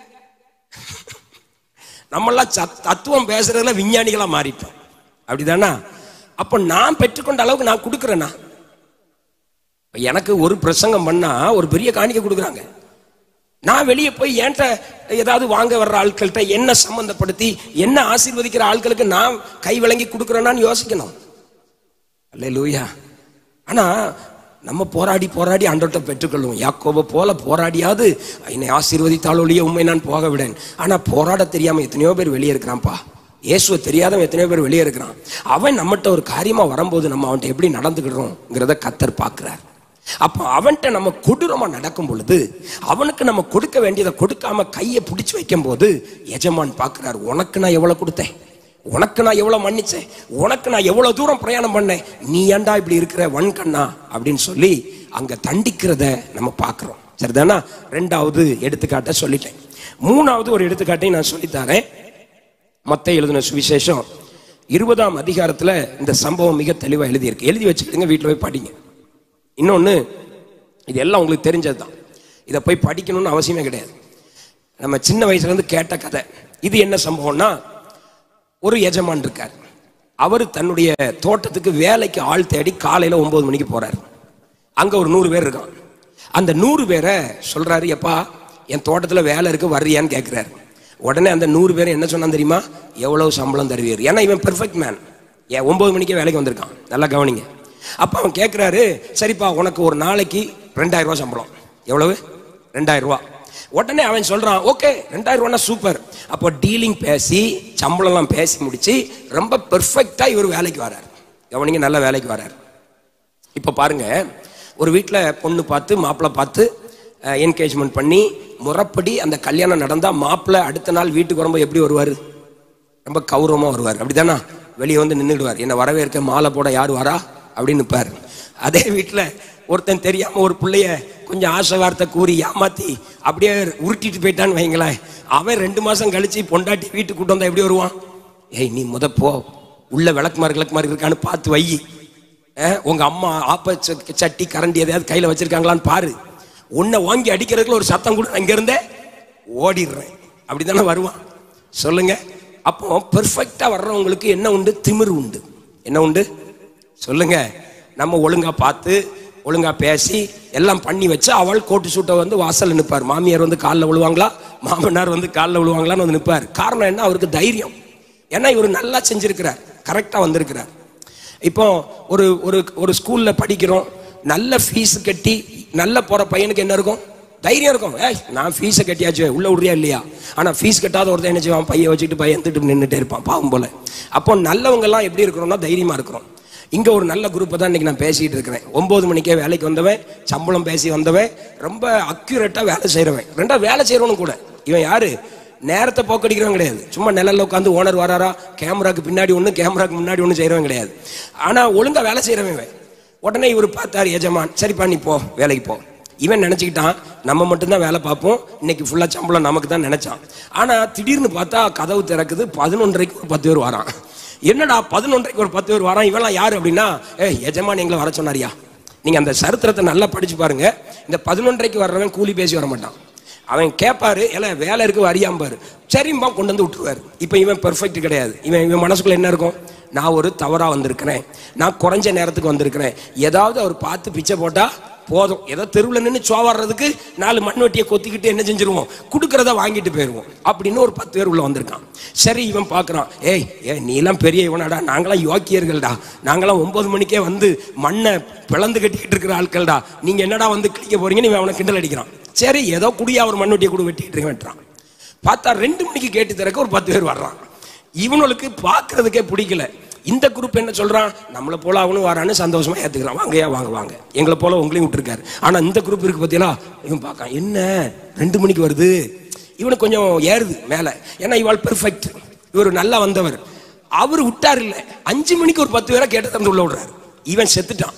நம்மெல்லாம் சத்- தத்துவம் பேசுறதுல விஞ்ஞானிகளா மாறிட்டோம் அப்படிதானா அப்ப நான் பெற்றுக்கொண்ட அளவுக்கு நான் கொடுக்குறேனா இப்ப எனக்கு ஒரு பிரசங்கம் பண்ணா ஒரு பெரிய காணிக்கை கொடுக்குறாங்க நான் வெளியே போய் என்கிட்ட ஏதாவது வாங்க வர்ற ஆட்கள்கிட்ட என்ன சம்பந்தப்படுத்தி என்ன ஆசீர்வதிக்கிற ஆட்களுக்கு நான் கை விளங்கி கொடுக்குறேனான்னு யோசிக்கணும் அல்ல லூயா ஆனா நம்ம போராடி போராடி ஆண்டவர்கிட்ட பெற்றுக்கொள்வோம் யாக்கோப போல போராடியாவது என்னை ஆசீர்வதித்தாலொழிய உண்மை நான் போக விடேன் ஆனா போராட தெரியாம எத்தனையோ பேர் வெளியே இருக்கிறான்ப்பா இயேசுவை தெரியாதவன் எத்தனையோ பேர் வெளியே இருக்கிறான் அவன் நம்மகிட்ட ஒரு காரியமா வரும்போது நம்ம அவன்கிட்ட எப்படி நடந்துக்கிடுறோங்கிறத கத்தர் பார்க்கிறார் அப்போ அவன்கிட்ட நம்ம கொடூரமா நடக்கும் பொழுது அவனுக்கு நம்ம கொடுக்க வேண்டியதை கொடுக்காம கையை பிடிச்சு வைக்கும் போது எஜமான் பார்க்கிறார் உனக்கு நான் எவ்வளவு கொடுத்தேன் உனக்கு நான் எவ்வளவு மன்னிச்சேன் உனக்கு நான் எவ்வளவு தூரம் பிரயாணம் பண்ணேன் நீ ஏன்டா இப்படி இருக்கிற வன்கண்ணா அப்படின்னு சொல்லி அங்க தண்டிக்கிறத நம்ம பார்க்கிறோம் சரிதானா ரெண்டாவது எடுத்துக்காட்ட சொல்லிட்டேன் மூணாவது ஒரு எடுத்துக்காட்டையும் நான் சொல்லித்தரேன் மத்த எழுதின சுவிசேஷம் இருபதாம் அதிகாரத்துல இந்த சம்பவம் மிக தெளிவா எழுதியிருக்கு எழுதி வச்சுக்கிடுங்க வீட்டில் போய் படிங்க இன்னொன்று இது எல்லாம் உங்களுக்கு தெரிஞ்சது தான் இதை போய் படிக்கணும்னு அவசியமே கிடையாது நம்ம சின்ன வயசுலேருந்து கேட்ட கதை இது என்ன சம்பவம்னா ஒரு எஜமான் இருக்கார் அவர் தன்னுடைய தோட்டத்துக்கு வேலைக்கு ஆள் தேடி காலையில் ஒன்பது மணிக்கு போறார் அங்கே ஒரு நூறு பேர் இருக்கான் அந்த நூறு பேரை சொல்றாரு எப்பா என் தோட்டத்தில் வேலை இருக்கு வர்றியான்னு கேட்குறாரு உடனே அந்த நூறு பேர் என்ன சொன்னான் தெரியுமா எவ்வளவு சம்பளம் தருவீர் ஏன்னா இவன் பெர்ஃபெக்ட் மேன் ஏன் ஒன்பது மணிக்கே வேலைக்கு வந்திருக்கான் நல்லா கவனிங்க அப்போ அவன் கேட்குறாரு சரிப்பா உனக்கு ஒரு நாளைக்கு ரெண்டாயிரம் ரூபா சம்பளம் எவ்வளவு ரெண்டாயிரம் ரூபா உடனே அவன் சொல்றான் ஓகே ரெண்டாயிரம் ரூபா சூப்பர் அப்போ டீலிங் பேசி சம்பளம்லாம் பேசி முடிச்சு ரொம்ப பெர்ஃபெக்டா இவர் வேலைக்கு வரார் கவனிங்க நல்ல வேலைக்கு வரார் இப்போ பாருங்க ஒரு வீட்டில் பொண்ணு பார்த்து மாப்பிள்ளை பார்த்து என்கேஜ்மெண்ட் பண்ணி முறைப்படி அந்த கல்யாணம் நடந்தால் மாப்பிள்ளை அடுத்த நாள் வீட்டுக்கு வரும்போது எப்படி வருவார் ரொம்ப கௌரவமாக வருவார் அப்படிதானா வெளியே வந்து நின்றுடுவார் என்ன வரவேற்க மாலை போட யார் வரா அப்படின்னு நிற்பார் அதே வீட்டில் ஒருத்தன் தெரியாம ஒரு பிள்ளைய கொஞ்சம் ஆசை வார்த்தை கூறி ஏமாத்தி அப்படியே உருட்டிட்டு போயிட்டான்னு வைங்களேன் அவன் ரெண்டு மாசம் கழிச்சு பொண்டாட்டி வீட்டுக்கு கூட்டு வந்தா எப்படி வருவான் ஏய் நீ முத போ உள்ள விளக்குமாறு விளக்குமாறு இருக்கான்னு பார்த்து வை அஹ், உங்க அம்மா ஆப்ப ச- சட்டி கரண்டி எதையாவது கையில வச்சிருக்காங்களான்னு பாரு உன்னை வாங்கி அடிக்கிறதுக்குள்ள ஒரு சத்தம் கூட அங்க இருந்தே ஓடிடுறேன் அப்படிதானே வருவான் சொல்லுங்க அப்போ பெர்ஃபெக்டா வர்றவங்களுக்கு என்ன உண்டு திமிரு உண்டு என்ன உண்டு சொல்லுங்க நம்ம ஒழுங்கா பார்த்து ஒழுங்கா பேசி எல்லாம் பண்ணி வச்சு அவள் கோட்டு சூட்டை வந்து வாசல்ல நிற்பார் மாமியார் வந்து காலில் விழுவாங்களா மாமனார் வந்து காலில் விழுவாங்களான்னு வந்து நிற்பார் காரணம் என்ன அவருக்கு தைரியம் ஏன்னா இவர் நல்லா செஞ்சிருக்கிறார் கரெக்டா வந்திருக்கிறார் இப்போ ஒரு ஒரு ஒரு ஸ்கூல்ல படிக்கிறோம் நல்ல ஃபீஸ் கட்டி நல்ல போற பையனுக்கு என்ன இருக்கும் தைரியம் இருக்கும் ஏய் நான் ஃபீஸை கட்டியாச்சு உள்ள விடுறியா இல்லையா ஆனா ஃபீஸ் கட்டாத ஒருத்தன் என்ன செய்வான் பையன் வச்சுட்டு பையன் திட்டு நின்றுட்டே இருப்பான் பாவம் போல அப்போ நல்லவங்க எல்லாம் எப்படி இருக்கிறோம்னா தைரியமா இருக்கிறோம் இங்க ஒரு நல்ல குரூப்பை தான் இன்னைக்கு நான் பேசிட்டு இருக்கிறேன் ஒன்பது மணிக்கே வேலைக்கு வந்தவன் சம்பளம் பேசி வந்தவன் ரொம்ப அக்யூரேட்டா வேலை செய்யறவன் ரெண்டா வேலை செய்யறவனும் கூட இவன் யாரு நேரத்தை போக்கடிக்கிறவன் கிடையாது சும்மா நிழல்ல உட்காந்து ஓனர் வராரா கேமராக்கு பின்னாடி ஒன்று கேமராக்கு முன்னாடி ஒன்று செய்கிறவன் கிடையாது ஆனால் ஒழுங்கா வேலை செய்கிறவன் இவன் உடனே இவர் பார்த்தாரு எஜமான் சரிப்பா நீ போ வேலைக்கு போ இவன் நினச்சிக்கிட்டான் நம்ம மட்டும்தான் வேலை பார்ப்போம் இன்னைக்கு ஃபுல்லாக சம்பளம் நமக்கு தான் நினச்சான் ஆனால் திடீர்னு பார்த்தா கதவு திறக்குது பதினொன்றரைக்கு ஒரு பத்து பேர் வரான் என்னடா பதினொன்றரைக்கு ஒரு பத்து பேர் வரான் இவெல்லாம் யார் அப்படின்னா ஏ எஜமான் எங்களை வர சொன்னாரியா நீங்கள் அந்த சரித்திரத்தை நல்லா படிச்சு பாருங்க இந்த பதினொன்றரைக்கு வர்றவன் கூலி பேசி வர மாட்டான் அவன் கேட்பாரு இல்ல வேலை இருக்கு வரியாம்பாரு சரிம்பா கொண்டு வந்து விட்டுருவாரு இப்போ இவன் பெர்ஃபெக்ட் கிடையாது இவன் இவன் மனசுக்குள்ள என்ன இருக்கும் நான் ஒரு தவறா வந்திருக்கிறேன் நான் குறைஞ்ச நேரத்துக்கு வந்திருக்கிறேன் ஏதாவது அவர் பார்த்து பிச்சை போட்டா போதும் ஏதோ தெருவில் நின்று சோவாடுறதுக்கு நாலு மண்வெட்டியை கொத்திக்கிட்டு என்ன செஞ்சிருவோம் கொடுக்கறத வாங்கிட்டு போயிடுவோம் அப்படின்னு ஒரு பத்து பேர் உள்ள வந்திருக்கான் சரி இவன் பார்க்கறான் ஏய் ஏ நீ எல்லாம் பெரிய இவனாடா நாங்களாம் யோக்கியர்கள்டா நாங்களாம் ஒன்பது மணிக்கே வந்து மண்ணை பிளந்து கட்டிக்கிட்டு இருக்கிற ஆட்கள்டா நீங்க என்னடா வந்து கிளிக்க போறீங்கன்னு இவன் அவனை கிண்டல் அடிக்கிறான் சரி ஏதோ குடியா ஒரு மண்வெட்டியை கூட வெட்டிட்டு இருக்கேன்றான் பார்த்தா ரெண்டு மணிக்கு கேட்டு திறக்க ஒரு பத்து பேர் வர்றான் இவனுக்கு பார்க்கறதுக்கே பிடிக்கல இந்த குரூப் என்ன சொல்றான் நம்மளை போல அவனும் வரான்னு சந்தோஷமா ஏத்துக்கிறான் வாங்கயா வாங்க வாங்க எங்களை போல உங்களையும் விட்டுருக்காரு ஆனா இந்த குரூப் இருக்கு பார்த்தீங்களா இவன் பார்க்கான் என்ன ரெண்டு மணிக்கு வருது இவனுக்கு கொஞ்சம் ஏறுது மேல ஏன்னா இவாள் பெர்ஃபெக்ட் இவர் நல்லா வந்தவர் அவர் விட்டார் இல்ல அஞ்சு மணிக்கு ஒரு பத்து பேரை கேட்ட தந்து உள்ள விடுறாரு இவன் செத்துட்டான்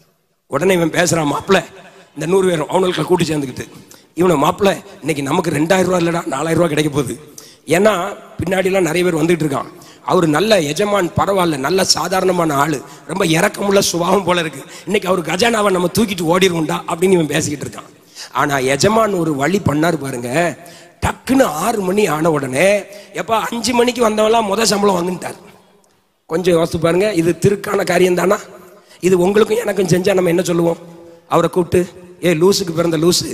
உடனே இவன் பேசுறான் மாப்பிள்ள இந்த நூறு பேரும் அவனுக்கு கூட்டி சேர்ந்துக்கிட்டு இவனை மாப்பிள்ள இன்னைக்கு நமக்கு ரெண்டாயிரம் ரூபா இல்லடா நாலாயிரம் ரூபா கிடைக்க போகுது ஏன்னா பின்னாடிலாம் நிறைய பேர் வந்துட்டு இருக்கான் அவர் நல்ல எஜமான் பரவாயில்ல நல்ல சாதாரணமான ஆளு ரொம்ப இறக்கமுள்ள சுபாவம் போல இருக்கு இன்னைக்கு அவர் கஜானாவை நம்ம தூக்கிட்டு ஓடிடுவோம்டா அப்படின்னு இவன் பேசிக்கிட்டு இருக்கான் ஆனா எஜமான் ஒரு வழி பண்ணாரு பாருங்க டக்குன்னு ஆறு மணி ஆன உடனே எப்ப அஞ்சு மணிக்கு வந்தவன்லாம் முத சம்பளம் வந்துட்டார் கொஞ்சம் யோசித்து பாருங்க இது திருக்கான காரியம் தானா இது உங்களுக்கும் எனக்கும் செஞ்சா நம்ம என்ன சொல்லுவோம் அவரை கூப்பிட்டு ஏ லூசுக்கு பிறந்த லூசு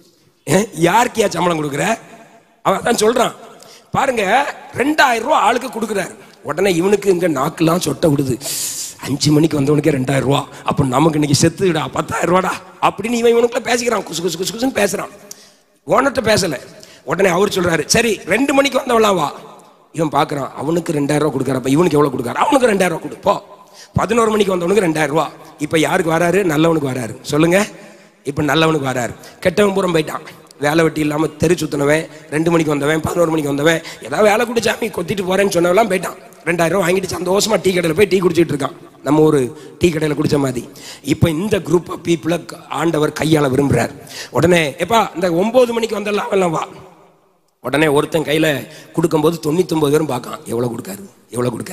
ஏ, யாருக்கியா சம்பளம் கொடுக்குற அவன் தான் சொல்றான் பாருங்க ரெண்டாயிரம் ரூபா ஆளுக்கு கொடுக்குறாரு உடனே இவனுக்கு இங்க நாக்கெல்லாம் சொட்ட விடுது அஞ்சு மணிக்கு வந்தவனுக்கே ரெண்டாயிரம் ரூபா அப்போ நமக்கு இன்னைக்கு செத்துடா பத்தாயிரம் ரூபாடா அப்படின்னு இவன் இவனுக்குள்ள பேசிக்கிறான் குசு குசு குசு குசுன்னு பேசுறான் ஓனர்கிட்ட பேசல உடனே அவர் சொல்றாரு சரி ரெண்டு மணிக்கு வந்தவளாம் வா இவன் பார்க்கறான் அவனுக்கு ரெண்டாயிரம் ரூபா கொடுக்குறப்ப இவனுக்கு எவ்வளவு கொடுக்காரு அவனுக்கு ரெண்டாயிரம் ரூபா கொடு போ பதினோரு மணிக்கு வந்தவனுக்கு ரெண்டாயிரம் ரூபா இப்போ யாருக்கு வராரு நல்லவனுக்கு வராரு சொல்லுங்க இப்போ நல்லவனுக்கு வராரு கெட்டவன் பூரம் போயிட்டான் வேலை வெட்டி இல்லாம தெரு சுத்தினவன் ரெண்டு மணிக்கு வந்தவன் பதினோரு மணிக்கு வந்தவன் ஏதாவது வேலை கொடுத்து சாமி கொத்திட்டு போறேன்னு சொன்னவெல்லாம் போயிட்டான் ரெண்டாயிரம் ரூபா வாங்கிட்டு சந்தோஷமா டீ கடையில் போய் டீ குடிச்சிட்டு இருக்கான் நம்ம ஒரு டீ கடையில் குடிச்ச மாதிரி இப்போ இந்த குரூப் ஆஃப் பீப்புளை ஆண்டவர் கையாள விரும்புறார் உடனே எப்பா இந்த ஒன்பது மணிக்கு வந்தெல்லாம் அவெல்லாம் வா உடனே ஒருத்தன் கையில் கொடுக்கும்போது தொண்ணூத்தொம்பது பேரும் பார்க்கான் எவ்வளோ கொடுக்காரு எவ்வளோ கொடுக்காரு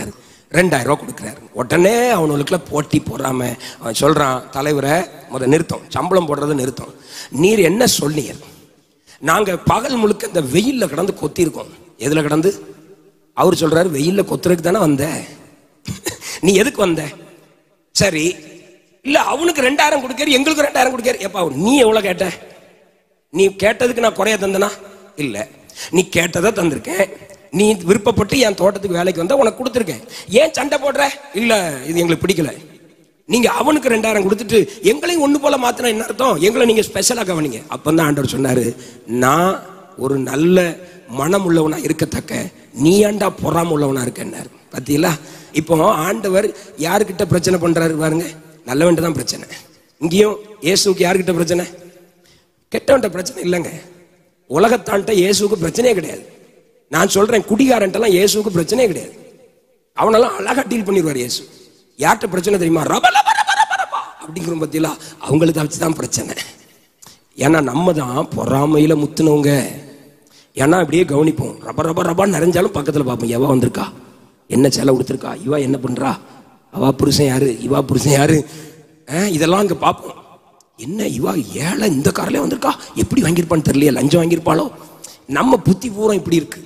ரெண்டாயிரம் ரூபா கொடுக்குறாரு உடனே அவனுக்குள்ள போட்டி போடாம அவன் சொல்றான் தலைவரை முத நிறுத்தம் சம்பளம் போடுறதை நிறுத்தம் நீர் என்ன சொன்னீர் நாங்க பகல் முழுக்க இந்த வெயில்ல கிடந்து கொத்திருக்கோம் எதுல கிடந்து அவர் சொல்றாரு வெயில்ல கொத்துறதுக்கு தானே வந்த நீ எதுக்கு வந்த சரி இல்ல அவனுக்கு ரெண்டாயிரம் கொடுக்காரு எங்களுக்கு ரெண்டாயிரம் கொடுக்காரு எப்பா நீ எவ்வளவு கேட்ட நீ கேட்டதுக்கு நான் குறைய தந்தனா இல்ல நீ கேட்டதை தந்திருக்கேன் நீ விருப்பப்பட்டு என் தோட்டத்துக்கு வேலைக்கு வந்தா உனக்கு கொடுத்துருக்கேன் ஏன் சண்டை போடுற இல்ல இது எங்களுக்கு பிடிக்கல நீங்க அவனுக்கு ரெண்டாயிரம் கொடுத்துட்டு எங்களையும் ஒண்ணு போல மாத்தினா என்ன அர்த்தம் எங்களை நீங்க ஸ்பெஷலா கவனிங்க அப்பதான் ஆண்டவர் சொன்னாரு நான் ஒரு நல்ல மனம் உள்ளவனா இருக்கத்தக்க நீ ஏன்டா பொறாம உள்ளவனா இருக்கன்னாரு பாத்தீங்களா இப்போ ஆண்டவர் யாருக்கிட்ட பிரச்சனை பண்றாரு பாருங்க நல்லவன்ட்டு தான் பிரச்சனை இங்கேயும் இயேசுக்கு யாருக்கிட்ட பிரச்சனை கெட்டவன்ட்ட பிரச்சனை இல்லைங்க உலகத்தான்ட்ட இயேசுக்கு பிரச்சனையே கிடையாது நான் சொல்றேன் குடிகாரன்ட்டெல்லாம் இயேசுக்கு பிரச்சனையே கிடையாது அவனெல்லாம் அழகா டீல் பண்ணிடுவார் இயேசு யார்கிட்ட பிரச்சனை தெரியுமா ரப ரப ரப ரப ரப அப்படிங்கிற பத்தியில அவங்களுக்கு வச்சு தான் பிரச்சனை ஏன்னா நம்ம தான் பொறாமையில முத்துனவங்க ஏன்னா அப்படியே கவனிப்போம் ரப ரப ரபான்னு நிறைஞ்சாலும் பக்கத்துல பார்ப்போம் எவ வந்திருக்கா என்ன செலவு கொடுத்துருக்கா இவா என்ன பண்றா அவா புருஷன் யாரு இவா புருஷன் யாரு அஹ், இதெல்லாம் அங்க பார்ப்போம் என்ன இவா ஏழை இந்த கார்லயே வந்திருக்கா எப்படி வாங்கியிருப்பான்னு தெரியலையே லஞ்சம் வாங்கியிருப்பாளோ நம்ம புத்தி பூரா இப்படி இருக்கு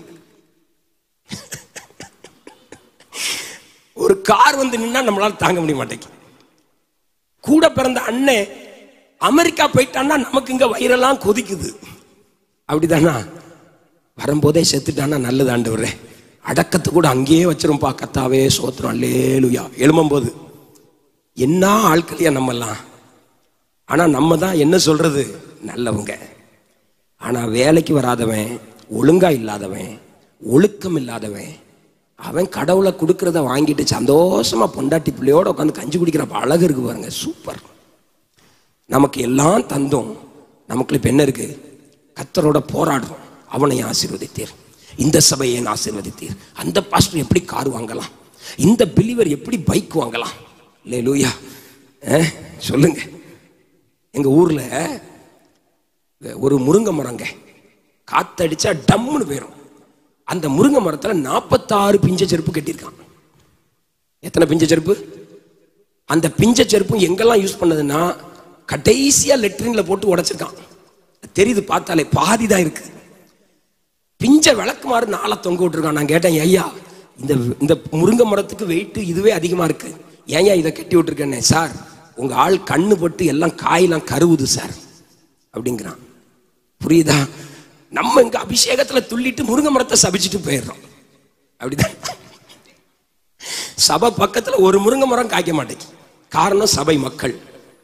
ஒரு கார் வந்து நின்னா நம்மளால தாங்க முடிய மாட்டேங்குது கூட பிறந்த அண்ணன் அமெரிக்கா போயிட்டான்னா நமக்கு இங்க வயிறெல்லாம் கொதிக்குது அப்படிதானா வரும்போதே செத்துட்டானா நல்லது ஆண்டவரே அடக்கத்து கூட அங்கேயே வச்சிரும்பா கத்தாவே சோத்திரம் அல்லேலுயா எழும்பும்போது என்ன ஆட்களையா நம்மெல்லாம் ஆனா நம்ம தான் என்ன சொல்றது நல்லவங்க ஆனா வேலைக்கு வராதவன் ஒழுங்கா இல்லாதவன் ஒழுக்கம் இல்லாதவன் அவன் கடவுளை கொடுக்கறத வாங்கிட்டு சந்தோஷமா பொண்டாட்டி பிள்ளையோட உட்காந்து கஞ்சி குடிக்கிறப்ப அழகு இருக்கு பாருங்க சூப்பர் நமக்கு எல்லாம் தந்தோம் நமக்குள்ள இப்ப என்ன இருக்கு கத்தரோட போராடுறோம் அவனை ஆசீர்வதித்தீர் இந்த சபையை ஏன் ஆசீர்வதித்தீர் அந்த பாஸ்டர் எப்படி கார் வாங்கலாம் இந்த பிலிவர் எப்படி பைக் வாங்கலாம் இல்லை லூயா சொல்லுங்க எங்க ஊர்ல ஒரு முருங்கை மரங்க காத்தடிச்சா டம்முன்னு போயிடும் அந்த முருங்கை மரத்துல நாற்பத்தாறு பிஞ்ச செருப்பு கட்டியிருக்கான் எத்தனை பிஞ்ச செருப்பு அந்த பிஞ்ச செருப்பும் எங்கெல்லாம் யூஸ் பண்ணதுன்னா கடைசியா லெட்ரின்ல போட்டு உடைச்சிருக்கான் தெரியுது பார்த்தாலே பாதி தான் இருக்கு பிஞ்ச விளக்குமாறு நாளை தொங்க விட்டுருக்கான் நான் கேட்டேன் ஐயா இந்த இந்த முருங்கை மரத்துக்கு வெயிட் இதுவே அதிகமா இருக்கு ஏன் இதை கட்டி விட்டுருக்கேன்னே சார் உங்க ஆள் கண்ணு பட்டு எல்லாம் காயெல்லாம் கருவுது சார் அப்படிங்கிறான் புரியுதா நம்ம இங்க அபிஷேகத்துல துள்ளிட்டு முருங்கை மரத்தை சபிச்சுட்டு போயிடுறோம் அப்படிதான் சபை பக்கத்துல ஒரு முருங்கை மரம் காய்க்க மாட்டேங்குது காரணம் சபை மக்கள்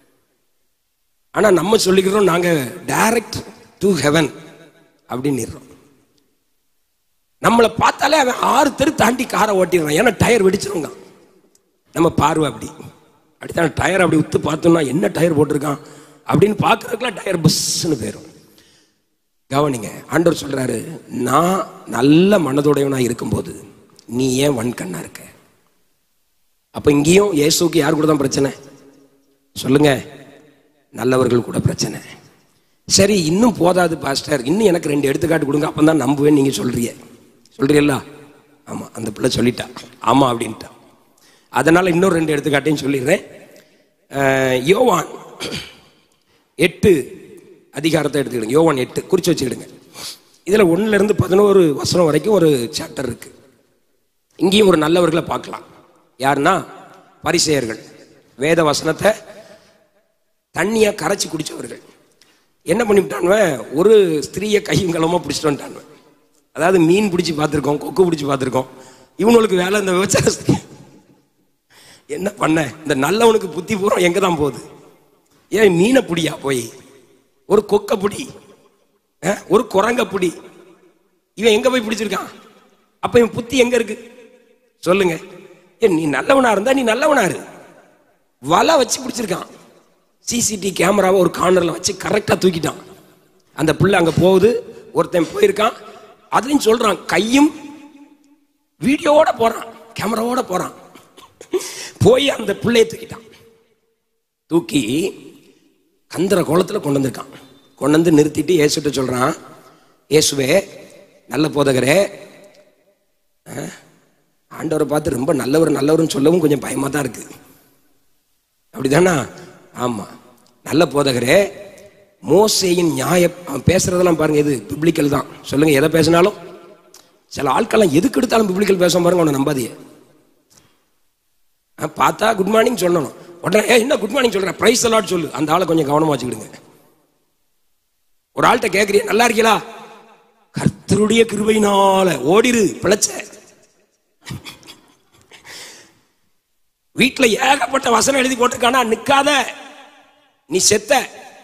ஆனா நம்ம சொல்லிக்கிறோம் நாங்க டைரக்ட் டு ஹெவன் அப்படின்னு நம்மளை பார்த்தாலே அவன் ஆறு தெரு தாண்டி காரை ஓட்டிடுறான் ஏன்னா டயர் வெடிச்சிருங்க நம்ம பார்வை அப்படி அப்படித்தான் டயர் அப்படி உத்து பார்த்தோம்னா என்ன டயர் போட்டிருக்கான் அப்படின்னு பார்க்கறதுக்குலாம் டயர் பஸ்ன்னு போயிடும் கவனிங்க ஆண்டவர் சொல்றாரு நான் நல்ல மனதுடையவனா இருக்கும்போது நீ ஏன் வன்கண்ணா இருக்க அப்ப இங்கேயும் இயேசுக்கு யார் கூட தான் பிரச்சனை சொல்லுங்க நல்லவர்கள் கூட பிரச்சனை சரி இன்னும் போதாது பாஸ்டர் இன்னும் எனக்கு ரெண்டு எடுத்துக்காட்டு கொடுங்க அப்போ தான் நம்புவேன் நீங்க சொல்றீங்க சொல்றீங்களா ஆமா அந்த பிள்ளை சொல்லிட்டா ஆமா அப்படின்ட்டா அதனால இன்னொரு ரெண்டு எடுத்துக்காட்டையும் சொல்லிடுறேன் அஹ், யோவான் எட்டு அதிகாரத்தை எடுத்துக்கிடுங்க யோவான் எட்டு குறிச்சு வச்சுக்கிடுங்க இதுல ஒண்ணுல இருந்து பதினோரு வசனம் வரைக்கும் ஒரு சாப்டர் இருக்கு இங்கேயும் ஒரு நல்லவர்களை பார்க்கலாம் யாருன்னா பரிசெயர்கள் வேத வசனத்தை தண்ணியா கரைச்சி குடிச்சவர்கள் என்ன பண்ணிவிட்டானுவன் ஒரு ஸ்திரீயை கையும் களமா பிடிச்சிட்டு வந்துட்டானுவன் அதாவது மீன் பிடிச்சி பார்த்துருக்கோம் கொக்கு பிடிச்சி பார்த்துருக்கோம் இவனுக்கு வேலை இந்த விவசாய ஸ்திரீ. என்ன பண்ண இந்த நல்லவனுக்கு புத்தி பூரா எங்க தான் போகுது ஏன் மீனை பிடியா போய் ஒரு கொக்க பிடி அஹ், ஒரு குரங்க பிடி இவன் எங்க போய் பிடிச்சிருக்கான் அப்ப இவன் புத்தி எங்க இருக்கு சொல்லுங்க ஏன் நீ நல்லவனா இருந்தா நீ நல்லவனா இரு வலை வச்சு பிடிச்சிருக்கான் சிசிடி கேமராவை ஒரு கார்னர்ல வச்சு கரெக்டா தூக்கிட்டான் அந்த புள்ள அங்க போகுது ஒருத்தன் போயிருக்கான் அதுலயும் சொல்றான் கையும் வீடியோவோட போறான் கேமராவோட போறான் போய் அந்த பிள்ளைய தூக்கிட்டான் தூக்கி கந்தர கோலத்துல கொண்டு வந்திருக்கான் கொண்டு வந்து நிறுத்திட்டு இயேசுட்ட சொல்றான் இயேசுவே நல்ல போதகரே அஹ், ஆண்டவரை பார்த்து ரொம்ப நல்லவர் நல்லவர்னு சொல்லவும் கொஞ்சம் பயமா தான் இருக்கு அப்படிதானா ஆமா நல்ல போதகரே மோசேயின் நியாய அவன் பேசுறதெல்லாம் பாருங்க இது பிப்ளிக்கல் தான் சொல்லுங்க எதை பேசினாலும் சில ஆட்கள்லாம் எதுக்கு எடுத்தாலும் பிப்ளிக்கல் பேச பாருங்க அவனை நம்பாதீங்க ஆ, பார்த்தா குட் மார்னிங் சொல்லணும் உடனே ஏ என்ன குட் மார்னிங் சொல்ற பிரைஸ் அலாட் சொல்லு அந்த ஆளை கொஞ்சம் கவனமா வச்சுக்கிடுங்க ஒரு ஆள்கிட்ட கேட்குறீங்க நல்லா இருக்கீங்களா கர்த்தருடைய கிருபையினால ஓடிரு பிழைச்ச வீட்டுல ஏகப்பட்ட வசனம் எழுதி போட்டிருக்கானா நிக்காத நீ செத்த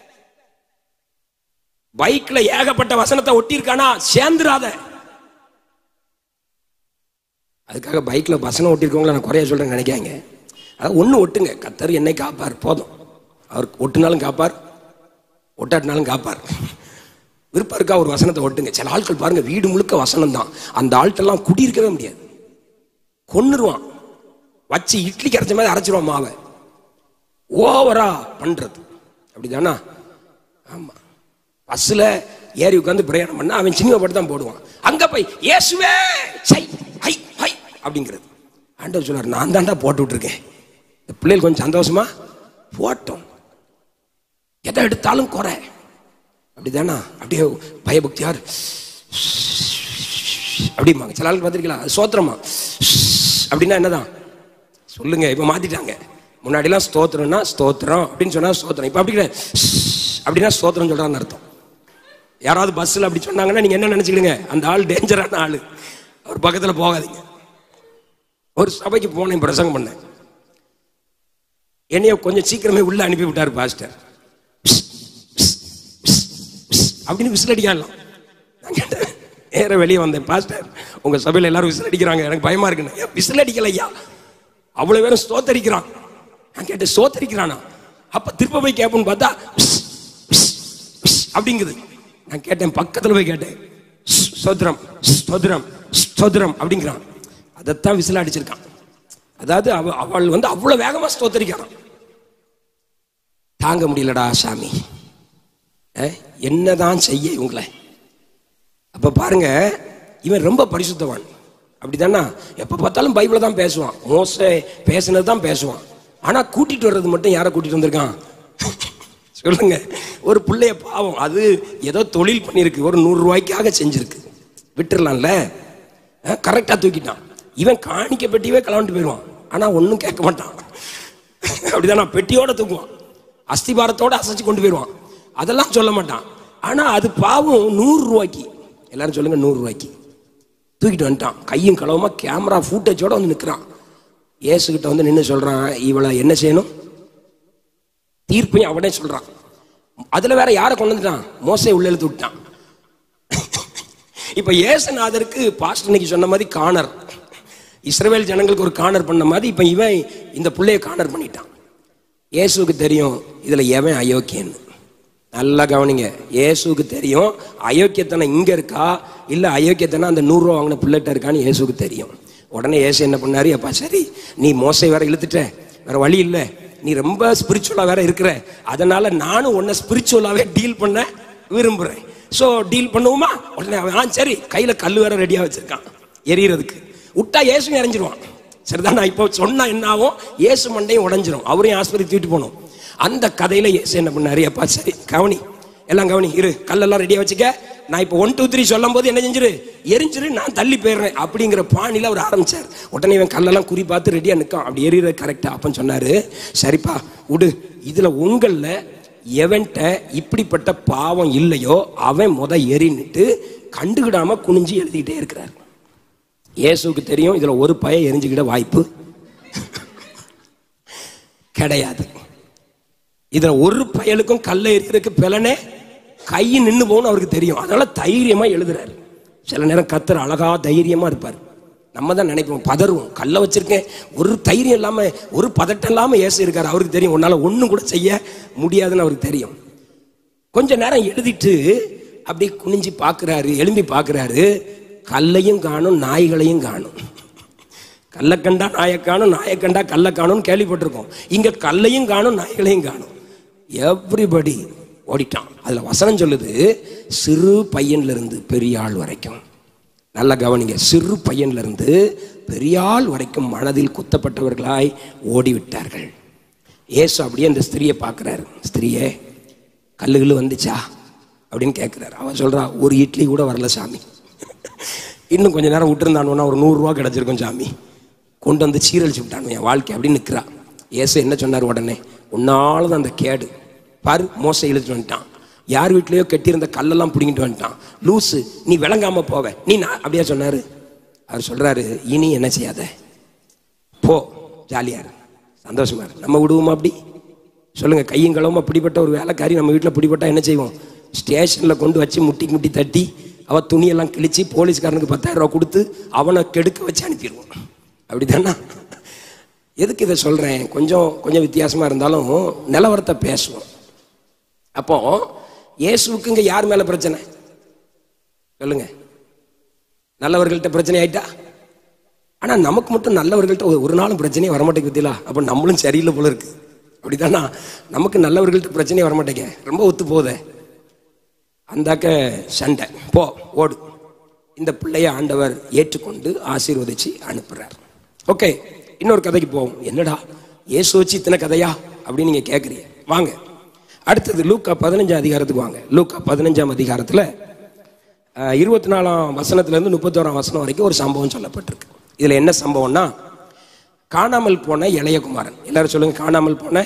பைக்ல ஏகப்பட்ட வசனத்தை ஒட்டியிருக்கானா சேர்ந்துராத அதுக்காக பைக்ல வசனம் ஒட்டியிருக்கவங்கள நான் குறைய சொல்றேன்னு நினைக்காங்க அதான் ஒண்ணு ஒட்டுங்க கத்தர் என்னை காப்பார் போதும் அவர் ஒட்டுனாலும் காப்பார் ஒட்டாட்டினாலும் காப்பார் விருப்பம் இருக்கா ஒரு வசனத்தை ஒட்டுங்க சில ஆட்கள் பாருங்க வீடு முழுக்க வசனம் தான் அந்த ஆள்கிட்டலாம் குடியிருக்கவே முடியாது கொன்னுருவான் வச்சு இட்லி கரைச்ச மாதிரி அரைச்சிருவான் மாவை ஓவரா பண்றது அப்படிதானா ஆமா பஸ்ல ஏறி உட்காந்து பிரயாணம் பண்ணா அவன் சினிமா பாட்டு தான் போடுவான் அங்க போய் இயேசுவே சை ஹை ஹை அப்படிங்கிறது ஆண்டவர் சொல்றார் நான் தான்டா போட்டு விட்டுருக்கேன் இந்த பிள்ளைகள் கொஞ்சம் சந்தோஷமா போட்டோம் எதை எடுத்தாலும் குறை அப்படிதானா அப்படியே பயபக்தியார் அப்படிம்பாங்க சில ஆளுக்கு பார்த்துருக்கலாம் அது சோத்திரமா அப்படின்னா என்னதான் சொல்லுங்க இப்ப மாத்திட்டாங்க முன்னாடிலாம் ஸ்தோத்திரம்னா ஸ்தோத்திரம் அப்படின்னு சொன்னா ஸ்தோத்திரம் இப்ப அப்படி கிடையாது. அப்படின்னா ஸ்தோத்திரம் சொல்றான்னு அர்த்தம் யாராவது பஸ்ஸில் அப்படி சொன்னாங்கன்னா நீங்க என்ன நினைச்சுக்கிடுங்க அந்த ஆள் டேஞ்சரான ஆளு அவர் பக்கத்துல போகாதீங்க ஒரு சபைக்கு போனேன் பிரசங்கம் பண்ணேன் என்னைய கொஞ்சம் சீக்கிரமே உள்ள அனுப்பி விட்டார் பாஸ்டர் அப்படின்னு விசில் அடிக்கலாம் நான் கேட்டேன் நேர வெளியே வந்தேன் பாஸ்டர் உங்க சபையில எல்லாரும் விசில் அடிக்கிறாங்க எனக்கு பயமா இருக்குன்னு "ஏன் விசில் அடிக்கல ஐயா அவ்வளவு பேரும் ஸ்தோத்தரிக்கிறான் நான் கேட்டேன் ஸ்தோத்தரிக்கிறானா அப்ப திருப்ப போய் கேட்போம்னு பார்த்தா "ஸ், ஸ், ஸ்" அப்படிங்குது நான் கேட்டேன் பக்கத்துல போய் கேட்டேன் "ஸ், ஸ்தோத்திரம் ஸ்தோத்திரம் ஸ்தோத்திரம் அப்படிங்கிறான் அதைத்தான் விசில் அடிச்சிருக்கான் அதாவது அவ அவள் வந்து அவ்வளவு வேகமா ஸ்தோத்தரிக்கிறான் தாங்க முடியலடா சாமி அஹ், என்னதான் செய்ய இவங்களை அப்ப பாருங்க இவன் ரொம்ப பரிசுத்தவான் அப்படிதானா எப்ப பார்த்தாலும் பைபிள தான் பேசுவான் மோசே பேசுனது தான் பேசுவான் ஆனா கூட்டிட்டு வர்றது மட்டும் யாரை கூட்டிட்டு வந்திருக்கான் சொல்லுங்க ஒரு பிள்ளைய பாவம் அது ஏதோ தொழில் பண்ணியிருக்கு ஒரு நூறு ரூபாய்க்காக செஞ்சிருக்கு விட்டுறலாம்ல கரெக்டா தூக்கிட்டான் இவன் காணிக்க பெட்டியவே கலந்துட்டு போயிடுவான் ஆனா ஒன்றும் கேட்க மாட்டான் அப்படிதான் நான் பெட்டியோட தூக்குவான் அஸ்திபாரத்தோட அசைச்சு கொண்டு போயிடுவான் அதெல்லாம் சொல்ல மாட்டான் ஆனா அது பாவம் நூறு ரூபாய்க்கு எல்லாரும் சொல்லுங்க நூறு ரூபாய்க்கு தூக்கிட்டு வந்துட்டான் கையும் களவுமா கேமரா ஃபூட்டேஜோட வந்து நிற்கிறான் இயேசுகிட்ட வந்து நின்று சொல்றான் இவளை என்ன செய்யணும் தீர்ப்பையும் அவனே சொல்றான் அதுல வேற யாரை கொண்டு வந்துட்டான் மோசை உள்ள இழுத்து விட்டான் இப்ப இயேசுநாதருக்கு பாஸ்டர் இன்னைக்கு சொன்ன மாதிரி காணர் இஸ்ரவேல் ஜனங்களுக்கு ஒரு காணர் பண்ண மாதிரி இப்ப இவன் இந்த புள்ளைய காணர் பண்ணிட்டான் இயேசுவுக்கு தெரியும் இதுல எவன் அயோக்கியன்னு நல்லா கவனிங்க இயேசுவுக்கு தெரியும் அயோக்கியத்தனம் இங்க இருக்கா இல்ல அயோக்கியத்தனம் அந்த நூறு ரூபா வாங்கின பிள்ளைகிட்ட இருக்கான்னு இயேசுவுக்கு தெரியும் உடனே இயேசு என்ன பண்ணாரு அப்பா சரி நீ மோசை வேற இழுத்துட்ட வேற வழி இல்லை நீ ரொம்ப ஸ்பிரிச்சுவலா வேற இருக்கிற அதனால நானும் உன்னை ஸ்பிரிச்சுவலாவே டீல் பண்ண விரும்புறேன் ஸோ டீல் பண்ணுவோமா உடனே அவன் "ஆ, சரி கையில கல் வேற ரெடியா வச்சிருக்கான் எரியறதுக்கு விட்டா இயேசு இறஞ்சிருவான் சரிதான் நான் இப்போ சொன்னா என்ன ஆகும் இயேசு மண்டையும் உடைஞ்சிரும் அவரையும் ஆஸ்பத்திரி தூக்கிட்டு போகணும் அந்த கதையில இயேசு என்ன பண்ணாரு அப்பா சரி கவனி எல்லாம் கவனி இரு கல்லெல்லாம் ரெடியா வச்சுக்க நான் இப்போ ஒன் டூ த்ரீ சொல்லும் போது என்ன செஞ்சிரு எரிஞ்சிரு நான் தள்ளி போயிடுறேன் அப்படிங்கிற பாணியில அவர் ஆரம்பிச்சார் உடனே இவன் கல்லெல்லாம் குறி பார்த்து ரெடியா நிற்கான் அப்படி எரியறது கரெக்டா அப்பன்னு சொன்னாரு சரிப்பா விடு இதுல உங்கள்ல எவன்கிட்ட இப்படிப்பட்ட பாவம் இல்லையோ அவன் முத எரின்னுட்டு கண்டுக்கிடாம குனிஞ்சு எழுதிக்கிட்டே இருக்கிறார் இயேசுவுக்கு தெரியும் இதுல ஒரு பய எரிஞ்சுக்கிட வாய்ப்பு கிடையாது இதுல ஒரு பயலுக்கும் கல்ல எறியறதுக்கு பலனே கை நின்னு போகணும் அவருக்கு தெரியும் அதனால தைரியமா எழுதுறாரு சில நேரம் கத்தர் அழகா தைரியமா இருப்பார் நம்ம தான் நினைப்போம் பதறுவோம் கல்ல வச்சிருக்கேன் ஒரு தைரியம் இல்லாம ஒரு பதட்டம் இல்லாம ஏசு இருக்காரு அவருக்கு தெரியும் உன்னால ஒண்ணும் கூட செய்ய முடியாதுன்னு அவருக்கு தெரியும் கொஞ்ச நேரம் எழுதிட்டு அப்படி குனிஞ்சு பார்க்கறாரு எழும்பி பார்க்கறாரு கல்லையும் காணும் நாய்களையும் காணும் கல்லை கண்டா நாயை காணும் நாயை கண்டா கல்லை காணும்னு கேள்விப்பட்டிருக்கோம் இங்க கல்லையும் காணும் நாய்களையும் காணும் எவ்ரிபடி ஓடிட்டான் அதுல வசனம் சொல்லுது சிறு பையன்ல இருந்து பெரிய ஆள் வரைக்கும் நல்லா கவனிங்க சிறு பையன்ல இருந்து பெரியாள் வரைக்கும் மனதில் குத்தப்பட்டவர்களாய் ஓடிவிட்டார்கள் இயேசு அப்படியே அந்த ஸ்திரியை பார்க்குறாரு ஸ்திரியே கல்லுகள் வந்துச்சா அப்படின்னு கேட்குறாரு அவன் சொல்றா ஒரு இட்லி கூட வரல சாமி இன்னும் கொஞ்ச நேரம் விட்டுருந்தானுன்னா ஒரு நூறுரூவா கிடச்சிருக்கும் சாமி கொண்டு வந்து சீரழிச்சு விட்டானு என் வாழ்க்கை அப்படின்னு நிற்கிறா இயேசு என்ன சொன்னார் உடனே உன்னால தான் அந்த கேடு பாரு மோசை இழுத்துட்டு வந்துட்டான் யார் வீட்லயோ கட்டியிருந்த கல்லெல்லாம் பிடிங்கிட்டு வந்துட்டான் லூசு நீ விளங்காம போவ நீ நான் அப்படியே சொன்னாரு அவர் சொல்றாரு இனி என்ன செய்யாத போ ஜாலியா இரு சந்தோஷமா இரு நம்ம விடுவோமா அப்படி சொல்லுங்க கையும் களவும் அப்படிப்பட்ட ஒரு வேலைக்காரி நம்ம வீட்டில் பிடிப்பட்டா என்ன செய்வோம் ஸ்டேஷனில் கொண்டு வச்சு முட்டி முட்டி தட்டி அவ துணியெல்லாம் கிழிச்சு போலீஸ்காரனுக்கு பத்தாயிரம் ரூபா கொடுத்து அவனை கெடுக்க வச்சு அனுப்பிடுவோம் அப்படிதானா எதுக்கு இதை சொல்றேன் கொஞ்சம் கொஞ்சம் வித்தியாசமா இருந்தாலும் நிலவரத்தை பேசுவோம் அப்போ இயேசுவுக்கு இங்க யார் மேல பிரச்சனை சொல்லுங்க நல்லவர்கள்ட்ட பிரச்சனை ஆயிட்டா ஆனா நமக்கு மட்டும் நல்லவர்கள்ட்ட ஒரு- ஒரு நாளும் பிரச்சனையே வரமாட்டேங்குது பத்திலா அப்போ நம்மளும் சரியில்லை போல இருக்கு அப்படிதானா நமக்கு நல்லவர்கள்ட்ட பிரச்சனையே வரமாட்டேங்க ரொம்ப ஒத்து போதே அந்தாக்க சண்டை போ ஓடு இந்த பிள்ளைய ஆண்டவர் ஏற்றுக்கொண்டு ஆசீர்வதிச்சு அனுப்புறார் ஓகே இன்னொரு கதைக்கு போவோம் என்னடா இயேசு வச்சு இத்தனை கதையா அப்படின்னு நீங்க கேட்குறீங்க வாங்க அடுத்தது லூக்கா பதினஞ்சாம் அதிகாரத்துக்கு வாங்க லூக்கா பதினஞ்சாம் அதிகாரத்துல அஹ், இருபத்தி நாலாம் வசனத்திலேருந்து முப்பத்தோராம் வசனம் வரைக்கும் ஒரு சம்பவம் சொல்லப்பட்டிருக்கு இதுல என்ன சம்பவம்னா காணாமல் போன இளையகுமாரன் எல்லாரும் சொல்லுங்க காணாமல் போன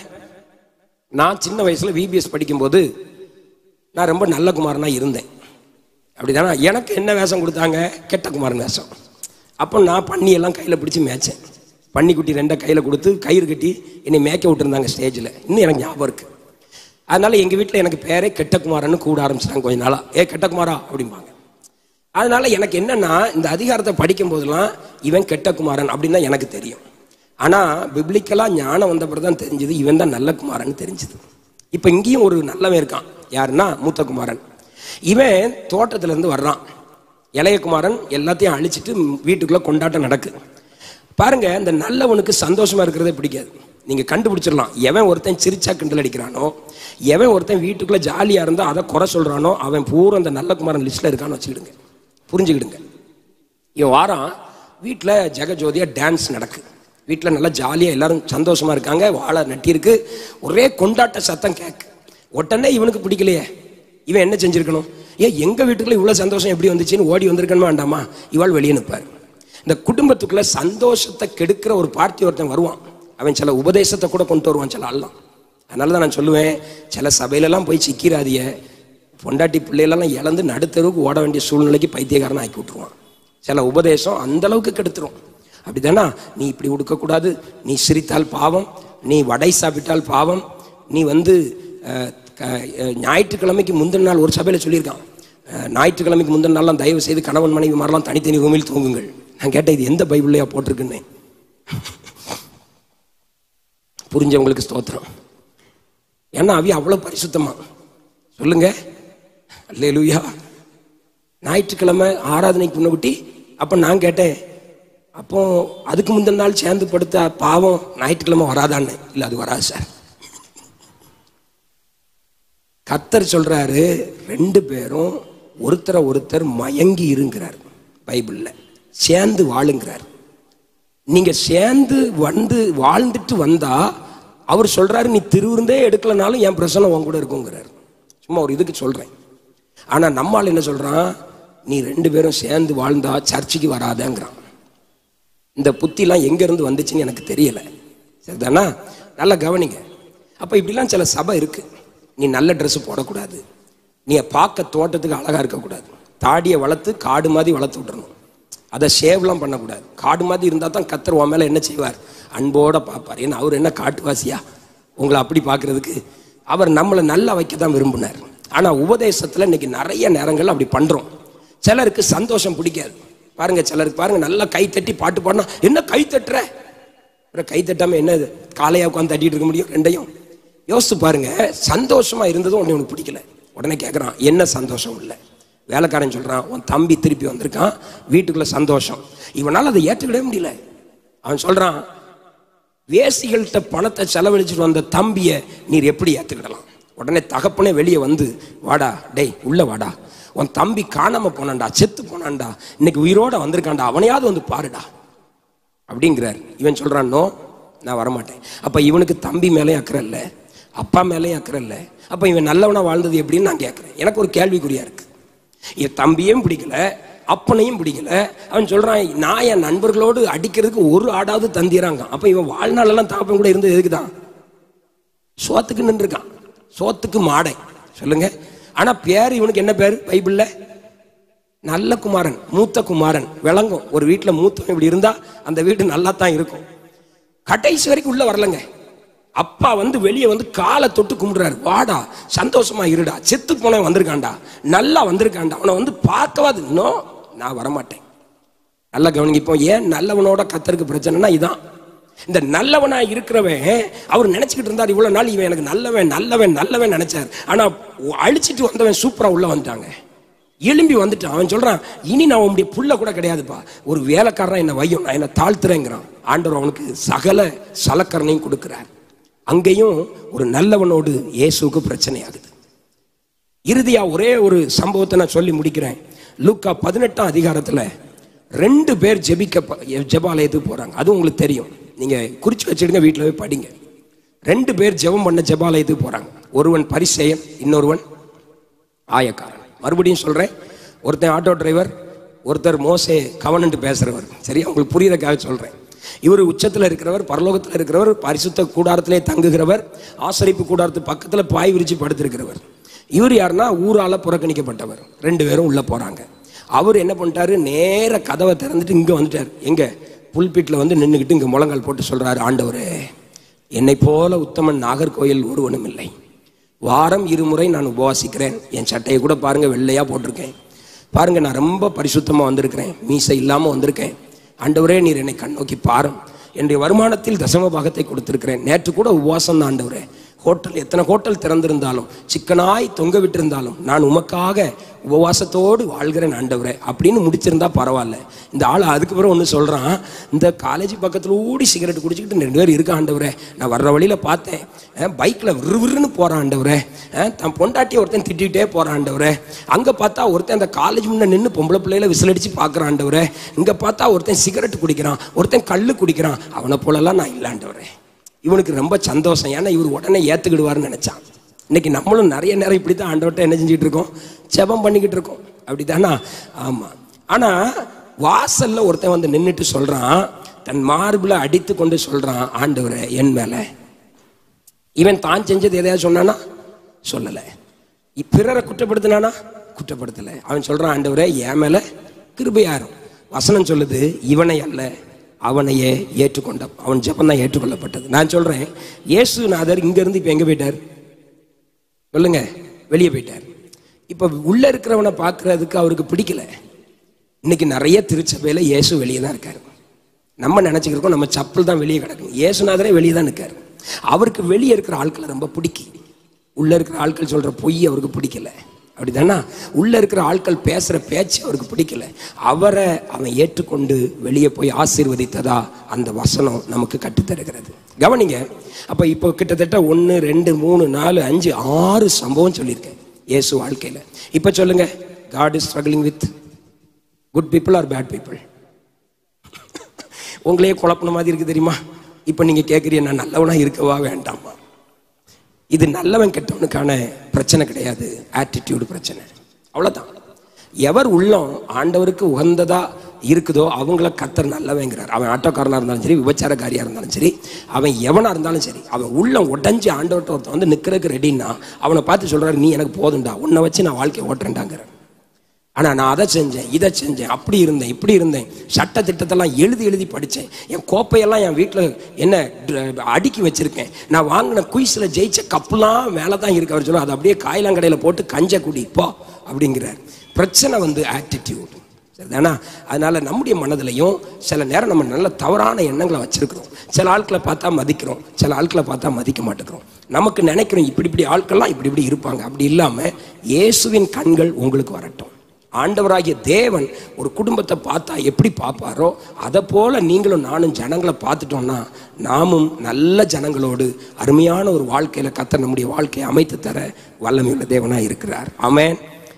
நான் சின்ன வயசுல விபிஎஸ் படிக்கும்போது நான் ரொம்ப நல்ல குமாரனா இருந்தேன் அப்படிதானே எனக்கு என்ன வேஷம் கொடுத்தாங்க கெட்ட குமாரன் வேஷம் அப்போ நான் பன்னி எல்லாம் கையில் பிடிச்சி மேய்ச்சேன் பன்னிக்குட்டி ரெண்டை கையில் கொடுத்து கயிறு கட்டி என்னை மேய்க்க விட்டுருந்தாங்க ஸ்டேஜில் இன்னும் எனக்கு ஞாபகம் இருக்கு அதனால எங்கள் வீட்டில் எனக்கு பேரே கெட்ட குமாரன்னு கூட ஆரம்பிச்சிட்டாங்க கொஞ்ச நாளா ஏ கெட்ட குமாரா அப்படிம்பாங்க அதனால எனக்கு என்னன்னா இந்த அதிகாரத்தை படிக்கும் போதெல்லாம் இவன் கெட்ட குமாரன் அப்படின்னு தான் எனக்கு தெரியும் ஆனா பிப்ளிக்கலா ஞானம் வந்த பிறகு தான் தெரிஞ்சது இவன் தான் நல்ல குமாரன் தெரிஞ்சது இப்போ இங்கேயும் ஒரு நல்லவன் இருக்கான் யாருன்னா மூத்த குமாரன் இவன் தோட்டத்துல இருந்து வர்றான் இளைய குமாரன் எல்லாத்தையும் அழிச்சிட்டு வீட்டுக்குள்ள கொண்டாட்டம் நடக்கு பாருங்க இந்த நல்லவனுக்கு சந்தோஷமா இருக்கிறதே பிடிக்காது நீங்க கண்டுபிடிச்சிடலாம் எவன் ஒருத்தன் சிரிச்சா கிண்டல் அடிக்கிறானோ எவன் ஒருத்தன் வீட்டுக்குள்ள ஜாலியா இருந்தா அதை குறை சொல்றானோ அவன் பூரா அந்த நல்ல குமாரன் லிஸ்ட்ல இருக்கான்னு வச்சுக்கிடுங்க புரிஞ்சுக்கிடுங்க இவன் வாரம் வீட்டில் ஜெகஜோதியா டான்ஸ் நடக்கு வீட்டில் நல்லா ஜாலியாக எல்லாரும் சந்தோஷமா இருக்காங்க வாழை நட்டியிருக்கு ஒரே கொண்டாட்ட சத்தம் கேக்கு உடனே இவனுக்கு பிடிக்கலையே இவன் என்ன செஞ்சிருக்கணும் ஏன் எங்க வீட்டுக்குள்ள இவ்வளோ சந்தோஷம் எப்படி வந்துச்சுன்னு ஓடி வந்திருக்கணுமா வேண்டாமா இவாள் வெளியே நிற்பார் இந்த குடும்பத்துக்குள்ள சந்தோஷத்தை கெடுக்கிற ஒரு பார்ட்டி ஒருத்தன் வருவான் அவன் சில உபதேசத்தை கூட கொண்டு வருவான் சில ஆள்லாம் அதனால தான் நான் சொல்லுவேன் சில சபையிலலாம் போய் சிக்கிறாதிய பொண்டாட்டி பிள்ளைகளெல்லாம் இழந்து நடுத்தருவுக்கு ஓட வேண்டிய சூழ்நிலைக்கு பைத்தியக்காரனை ஆக்கி விட்டுருவான் சில உபதேசம் அந்த அளவுக்கு கெடுத்துரும் அப்படிதானா நீ இப்படி உடுக்கக்கூடாது நீ சிரித்தால் பாவம் நீ வடை சாப்பிட்டால் பாவம் நீ வந்து அஹ், க- அஹ், ஞாயிற்றுக்கிழமைக்கு முந்தின நாள் ஒரு சபையில் சொல்லியிருக்கான் அஹ், ஞாயிற்றுக்கிழமைக்கு முந்தின நாள்லாம் தயவு செய்து கணவன் மனைவி மாதிரிலாம் தனித்தனி ரூமில் தூங்குங்கள் நான் கேட்டேன் இது எந்த பைபிள்லையா போட்டிருக்குன்னு புரிஞ்சவங்களுக்கு ஸ்தோத்திரம் ஏன்னா அவி அவ்வளவு பரிசுத்தமா சொல்லுங்க அல்லேலூயா ஞாயிற்றுக்கிழமை ஆராதனைக்கு முன்னகுட்டி அப்ப நான் கேட்டேன் அப்போ அதுக்கு முந்தின நாள் சேர்ந்து படுத்த பாவம் ஞாயிற்றுக்கிழமை வராதான்னு இல்ல அது வராது சார் கத்தர் சொல்றாரு ரெண்டு பேரும் ஒருத்தரை ஒருத்தர் மயங்கி இருங்கிறார் பைபிள்ல சேர்ந்து வாழுங்கிறார் நீங்க சேர்ந்து வந்து வாழ்ந்துட்டு வந்தா அவர் சொல்றாரு நீ திருவிருந்தே எடுக்கலனாலும் என் பிரச்சனை உன் கூட இருக்குங்கிறார் சும்மா ஒரு இதுக்கு சொல்றேன் ஆனா நம்மால் என்ன சொல்றான் நீ ரெண்டு பேரும் சேர்ந்து வாழ்ந்தா சர்ச்சுக்கு வராதேங்கிறான் இந்த புத்திலாம் எங்க இருந்து வந்துச்சுன்னு எனக்கு தெரியல சரிதானா நல்லா கவனிங்க அப்ப இப்படிலாம் சில சபை இருக்கு நீ நல்ல Dress போடக்கூடாது நீ பார்க்க தோட்டத்துக்கு அழகா இருக்கக்கூடாது தாடியை வளர்த்து காடு மாதிரி வளர்த்து விட்டுறணும் அதை சேவ்லாம் பண்ணக்கூடாது காடு மாதிரி இருந்தால் தான் கத்தர் உன் மேலே என்ன செய்வார் அன்போட பார்ப்பார் ஏன்னா அவர் என்ன காட்டுவாசியா உங்களை அப்படி பார்க்கறதுக்கு அவர் நம்மளை நல்லா வைக்க தான் விரும்பினார் ஆனால் உபதேசத்தில் இன்னைக்கு நிறைய நேரங்கள் அப்படி பண்ணுறோம் சிலருக்கு சந்தோஷம் பிடிக்காது பாருங்க சிலருக்கு பாருங்க நல்லா கை தட்டி பாட்டு பாடினா என்ன கை தட்டுற அப்புறம் கை தட்டாம என்ன இது காலையா உட்காந்து தட்டிட்டு இருக்க முடியும் ரெண்டையும் யோசிச்சு பாருங்க சந்தோஷமா இருந்ததும் உடனே உனக்கு பிடிக்கல உடனே கேட்குறான் என்ன சந்தோஷம் இல்லை வேலைக்காரன் சொல்றான் உன் தம்பி திருப்பி வந்திருக்கான் வீட்டுக்குள்ள சந்தோஷம் இவனால அதை ஏற்றுக்கிடவே முடியல அவன் சொல்றான் வேசிகள்கிட்ட பணத்தை செலவழிச்சிட்டு வந்த தம்பியை நீர் எப்படி ஏத்துக்கிடலாம் உடனே தகப்பனே வெளியே வந்து வாடா டேய் உள்ள வாடா உன் தம்பி காணாம போனான்டா செத்து போனான்டா இன்னைக்கு உயிரோட வந்திருக்கான்டா அவனையாவது வந்து பாருடா அப்படிங்கிறார் இவன் சொல்றான் நோ நான் வரமாட்டேன் அப்ப இவனுக்கு தம்பி மேலேயும் அக்கறை இல்லை அப்பா மேலேயும் அக்கறை இல்லை அப்ப இவன் நல்லவனா வாழ்ந்தது எப்படின்னு நான் கேட்கிறேன் எனக்கு ஒரு கேள்விக்குறியா இருக்கு என் தம்பியும் பிடிக்கல அப்பனையும் பிடிக்கல அவன் சொல்றான் நான் என் நண்பர்களோடு அடிக்கிறதுக்கு ஒரு ஆடாவது தந்திராங்க அப்ப இவன் வாழ்நாளெல்லாம் தாப்பன் கூட இருந்தது எதுக்கு தான் சோத்துக்கு நின்றுருக்கான் சோத்துக்கு மாடை சொல்லுங்க ஆனா பேர் இவனுக்கு என்ன பேர் பைபிள்ல நல்ல குமாரன் மூத்த குமாரன் விளங்கும் ஒரு வீட்டில் மூத்தவன் இப்படி இருந்தா அந்த வீடு நல்லா தான் இருக்கும் கடைசி வரைக்கும் உள்ள வரலங்க அப்பா வந்து வெளியே வந்து காலை தொட்டு கும்பிடுறாரு வாடா சந்தோஷமா இருடா செத்து போனவன் வந்திருக்கான்டா நல்லா வந்திருக்கான்டா அவனை வந்து பார்க்கவாது இன்னும் நான் வரமாட்டேன் நல்லா கவனிங்க இப்போ ஏன் நல்லவனோட கத்தருக்கு பிரச்சனைனா இதான் இந்த நல்லவனா இருக்கிறவன் அவர் நினைச்சுக்கிட்டு இருந்தார் இவ்வளவு நாள் இவன் எனக்கு நல்லவன் நல்லவன் நல்லவன் நினைச்சார் ஆனா அழிச்சிட்டு வந்தவன் சூப்பரா உள்ள வந்துட்டாங்க எலும்பி வந்துட்டான் அவன் சொல்றான் இனி நான் உன்னுடைய புள்ள கூட கிடையாதுப்பா ஒரு வேலைக்காரன் என்ன வையும் நான் என்ன தாழ்த்துறேங்கிறான் ஆண்டவர் அவனுக்கு சகல சலக்கரணையும் கொடுக்கிறார் அங்கேயும் ஒரு நல்லவனோடு இயேசுவுக்கு பிரச்சனை ஆகுது இறுதியா ஒரே ஒரு சம்பவத்தை நான் சொல்லி முடிக்கிறேன் லூக்கா பதினெட்டாம் அதிகாரத்துல ரெண்டு பேர் ஜெபிக்க ப- ஜெபாலயத்துக்கு போறாங்க அது உங்களுக்கு தெரியும் நீங்க குறிச்சு வச்சிடுங்க வீட்டில் போய் படிங்க ரெண்டு பேர் ஜெபம் பண்ண ஜெபாலயத்துக்கு போறாங்க ஒருவன் பரிசேயன் இன்னொருவன் ஆயக்காரன் மறுபடியும் சொல்றேன் ஒருத்தன் ஆட்டோ டிரைவர் ஒருத்தர் மோசே கவனன்ட்டு பேசுறவர் சரியா உங்களுக்கு புரியறதுக்காக சொல்றேன் இவர் உச்சத்தில் இருக்கிறவர் பரலோகத்தில் இருக்கிறவர் பரிசுத்த கூடாரத்திலே தங்குகிறவர் ஆசரிப்பு கூடாரத்து பக்கத்தில் பாய் விரிச்சு படுத்திருக்கிறவர் இவர் யாருன்னா ஊரால புறக்கணிக்கப்பட்டவர் ரெண்டு பேரும் உள்ள போறாங்க அவர் என்ன பண்ணிட்டாரு நேர கதவை திறந்துட்டு இங்க வந்துட்டார் எங்க புல்பிட்டில் வந்து நின்றுக்கிட்டு இங்க முழங்கால் போட்டு சொல்றாரு ஆண்டவரே என்னை போல உத்தமன் நாகர்கோயில் ஒருவனும் இல்லை வாரம் இருமுறை நான் உபவாசிக்கிறேன் என் சட்டையை கூட பாருங்க வெள்ளையா போட்டிருக்கேன் பாருங்க நான் ரொம்ப பரிசுத்தமா வந்திருக்கிறேன் மீசை இல்லாம வந்திருக்கேன் ஆண்டவரே நீர் என்னை கண்ணோக்கி பாரும் என்னுடைய வருமானத்தில் தசம பாகத்தை கொடுத்திருக்கிறேன் நேற்று கூட உபவாசம் தான் ஆண்டவரே ஹோட்டல் எத்தனை ஹோட்டல் திறந்திருந்தாலும் சிக்கனாய் தொங்க விட்டிருந்தாலும் நான் உமக்காக உபவாசத்தோடு வாழ்கிறேன் ஆண்டவரே அப்படின்னு முடிச்சிருந்தா பரவாயில்ல இந்த ஆள் அதுக்கு பிறகு ஒன்று சொல்கிறான் இந்த காலேஜ் பக்கத்தில் ஊடி சிகரெட் குடிச்சிக்கிட்டு ரெண்டு பேர் இருக்க ஆண்டவரே நான் வர்ற வழியில் பார்த்தேன் பைக்கில் விறுவிறுன்னு போகிறான் ஆண்டவரே அஹ், தன் பொண்டாட்டியை ஒருத்தன் திட்டிகிட்டே போகிறான் ஆண்டவரே அங்கே பார்த்தா ஒருத்தன் அந்த காலேஜ் முன்ன நின்று பொம்பளை பிள்ளையில விசிலடிச்சு பார்க்குறான் ஆண்டவரே இங்கே பார்த்தா ஒருத்தன் சிகரெட் குடிக்கிறான் ஒருத்தன் கள்ளு குடிக்கிறான் அவனை போலலாம் நான் இல்லை ஆண்டவரே இவனுக்கு ரொம்ப சந்தோஷம் ஏன்னா இவர் உடனே ஏற்றுக்கிடுவார்னு நினச்சான் இன்னைக்கு நம்மளும் நிறைய நேரம் இப்படி தான் ஆண்டவர்கிட்ட என்ன செஞ்சுட்டு இருக்கோம் ஜெபம் பண்ணிக்கிட்டு இருக்கோம் அப்படிதானா ஆமாம் ஆனால் வாசல்ல ஒருத்தன் வந்து நின்றுட்டு சொல்றான் தன் மார்பில் அடித்து கொண்டு சொல்றான் ஆண்டவரே என் மேலே இவன் தான் செஞ்சது எதையாவது சொன்னானா சொல்லலை இ- பிறரை குற்றப்படுத்தினானா குற்றப்படுத்தலை அவன் சொல்றான் ஆண்டவரே என் மேல கிருபையாரும் வசனம் சொல்லுது இவனை அல்ல அவனையே ஏற்றுக்கொண்ட அவன் ஜெபம் தான் ஏற்றுக்கொள்ளப்பட்டது நான் சொல்றேன் இயேசுநாதர் இங்க இருந்து இப்ப எங்க போயிட்டார் சொல்லுங்க வெளியே போயிட்டார் இப்ப உள்ள இருக்கிறவனை பார்க்கறதுக்கு அவருக்கு பிடிக்கல இன்னைக்கு நிறைய திருச்சபையில இயேசு வெளியே தான் இருக்காரு நம்ம நினைச்சுக்கிறோம் நம்ம சப்பல் தான் வெளியே கிடக்கும் இயேசுநாதரே வெளியே தான் நிற்காரு அவருக்கு வெளியே இருக்கிற ஆட்களை ரொம்ப பிடிக்கும் உள்ள இருக்கிற ஆட்கள் சொல்ற பொய் அவருக்கு பிடிக்கல அப்படிதானா உள்ள இருக்கிற ஆட்கள் பேசுற பேச்சு அவருக்கு பிடிக்கல அவரை அவன் ஏற்றுக்கொண்டு வெளியே போய் ஆசீர்வதித்ததா அந்த வசனம் நமக்கு கற்றுத்தருகிறது கவனிங்க அப்ப இப்போ கிட்டத்தட்ட ஒன்று ரெண்டு மூணு நாலு அஞ்சு ஆறு சம்பவம் சொல்லியிருக்கேன் இயேசு வாழ்க்கையில இப்ப சொல்லுங்க God is struggling with good people or bad people உங்களையே குழப்பின மாதிரி இருக்கு தெரியுமா இப்போ நீங்க கேட்குறீங்க நான் நல்லவனா இருக்கவா வேண்டாமா இது நல்லவன் கெட்டவனுக்கான பிரச்சனை கிடையாது ஆட்டிடியூடு பிரச்சனை அவ்வளவுதான் எவர் உள்ளம் ஆண்டவருக்கு உகந்ததா இருக்குதோ அவங்கள கத்தர் நல்லவங்கிறார் அவன் ஆட்டோக்காரனா இருந்தாலும் சரி விபச்சாரக்காரியா இருந்தாலும் சரி அவன் எவனா இருந்தாலும் சரி அவன் உள்ளம் உடஞ்சி ஆண்டவர்கிட்ட ஒருத்தன் வந்து நிக்கிறதுக்கு ரெடின்னா அவனை பார்த்து சொல்றாரு நீ எனக்கு போதும்டா உன்னை வச்சு நான் வாழ்க்கையை ஓட்டுறேன்டாங்கிறார் ஆனா நான் அதை செஞ்சேன் இதை செஞ்சேன் அப்படி இருந்தேன் இப்படி இருந்தேன் சட்ட திட்டத்தெல்லாம் எழுதி எழுதி படித்தேன் என் கோப்பையெல்லாம் என் வீட்டில் என்ன ட- அடுக்கி வச்சிருக்கேன் நான் வாங்கின குயிஸில் ஜெயிச்ச கப்புலாம் மேலே தான் இருக்கு அவர் சொல்ல அதை அப்படியே காயிலாங்கடையில் போட்டு கஞ்ச குடி போ அப்படிங்கிறார் பிரச்சனை வந்து ஆட்டிடியூட் சரிதானா அதனால நம்முடைய மனதிலையும் சில நேரம் நம்ம நல்ல தவறான எண்ணங்களை வச்சிருக்கிறோம் சில ஆட்களை பார்த்தா மதிக்கிறோம் சில ஆட்களை பார்த்தா மதிக்க மாட்டேங்கிறோம் நமக்கு நினைக்கிறோம் இப்படி இப்படி ஆட்கள்லாம் இப்படி இப்படி இருப்பாங்க அப்படி இல்லாம இயேசுவின் கண்கள் உங்களுக்கு வரட்டும் ஆண்டவராகிய தேவன் ஒரு குடும்பத்தை பார்த்தா எப்படி பார்ப்பாரோ அதை போல நீங்களும் நானும் ஜனங்களை பார்த்துட்டோம்னா நாமும் நல்ல ஜனங்களோடு அருமையான ஒரு வாழ்க்கையில கத்த நம்முடைய வாழ்க்கையை அமைத்து தர வல்லமையுள்ள தேவனா இருக்கிறார் ஆமென்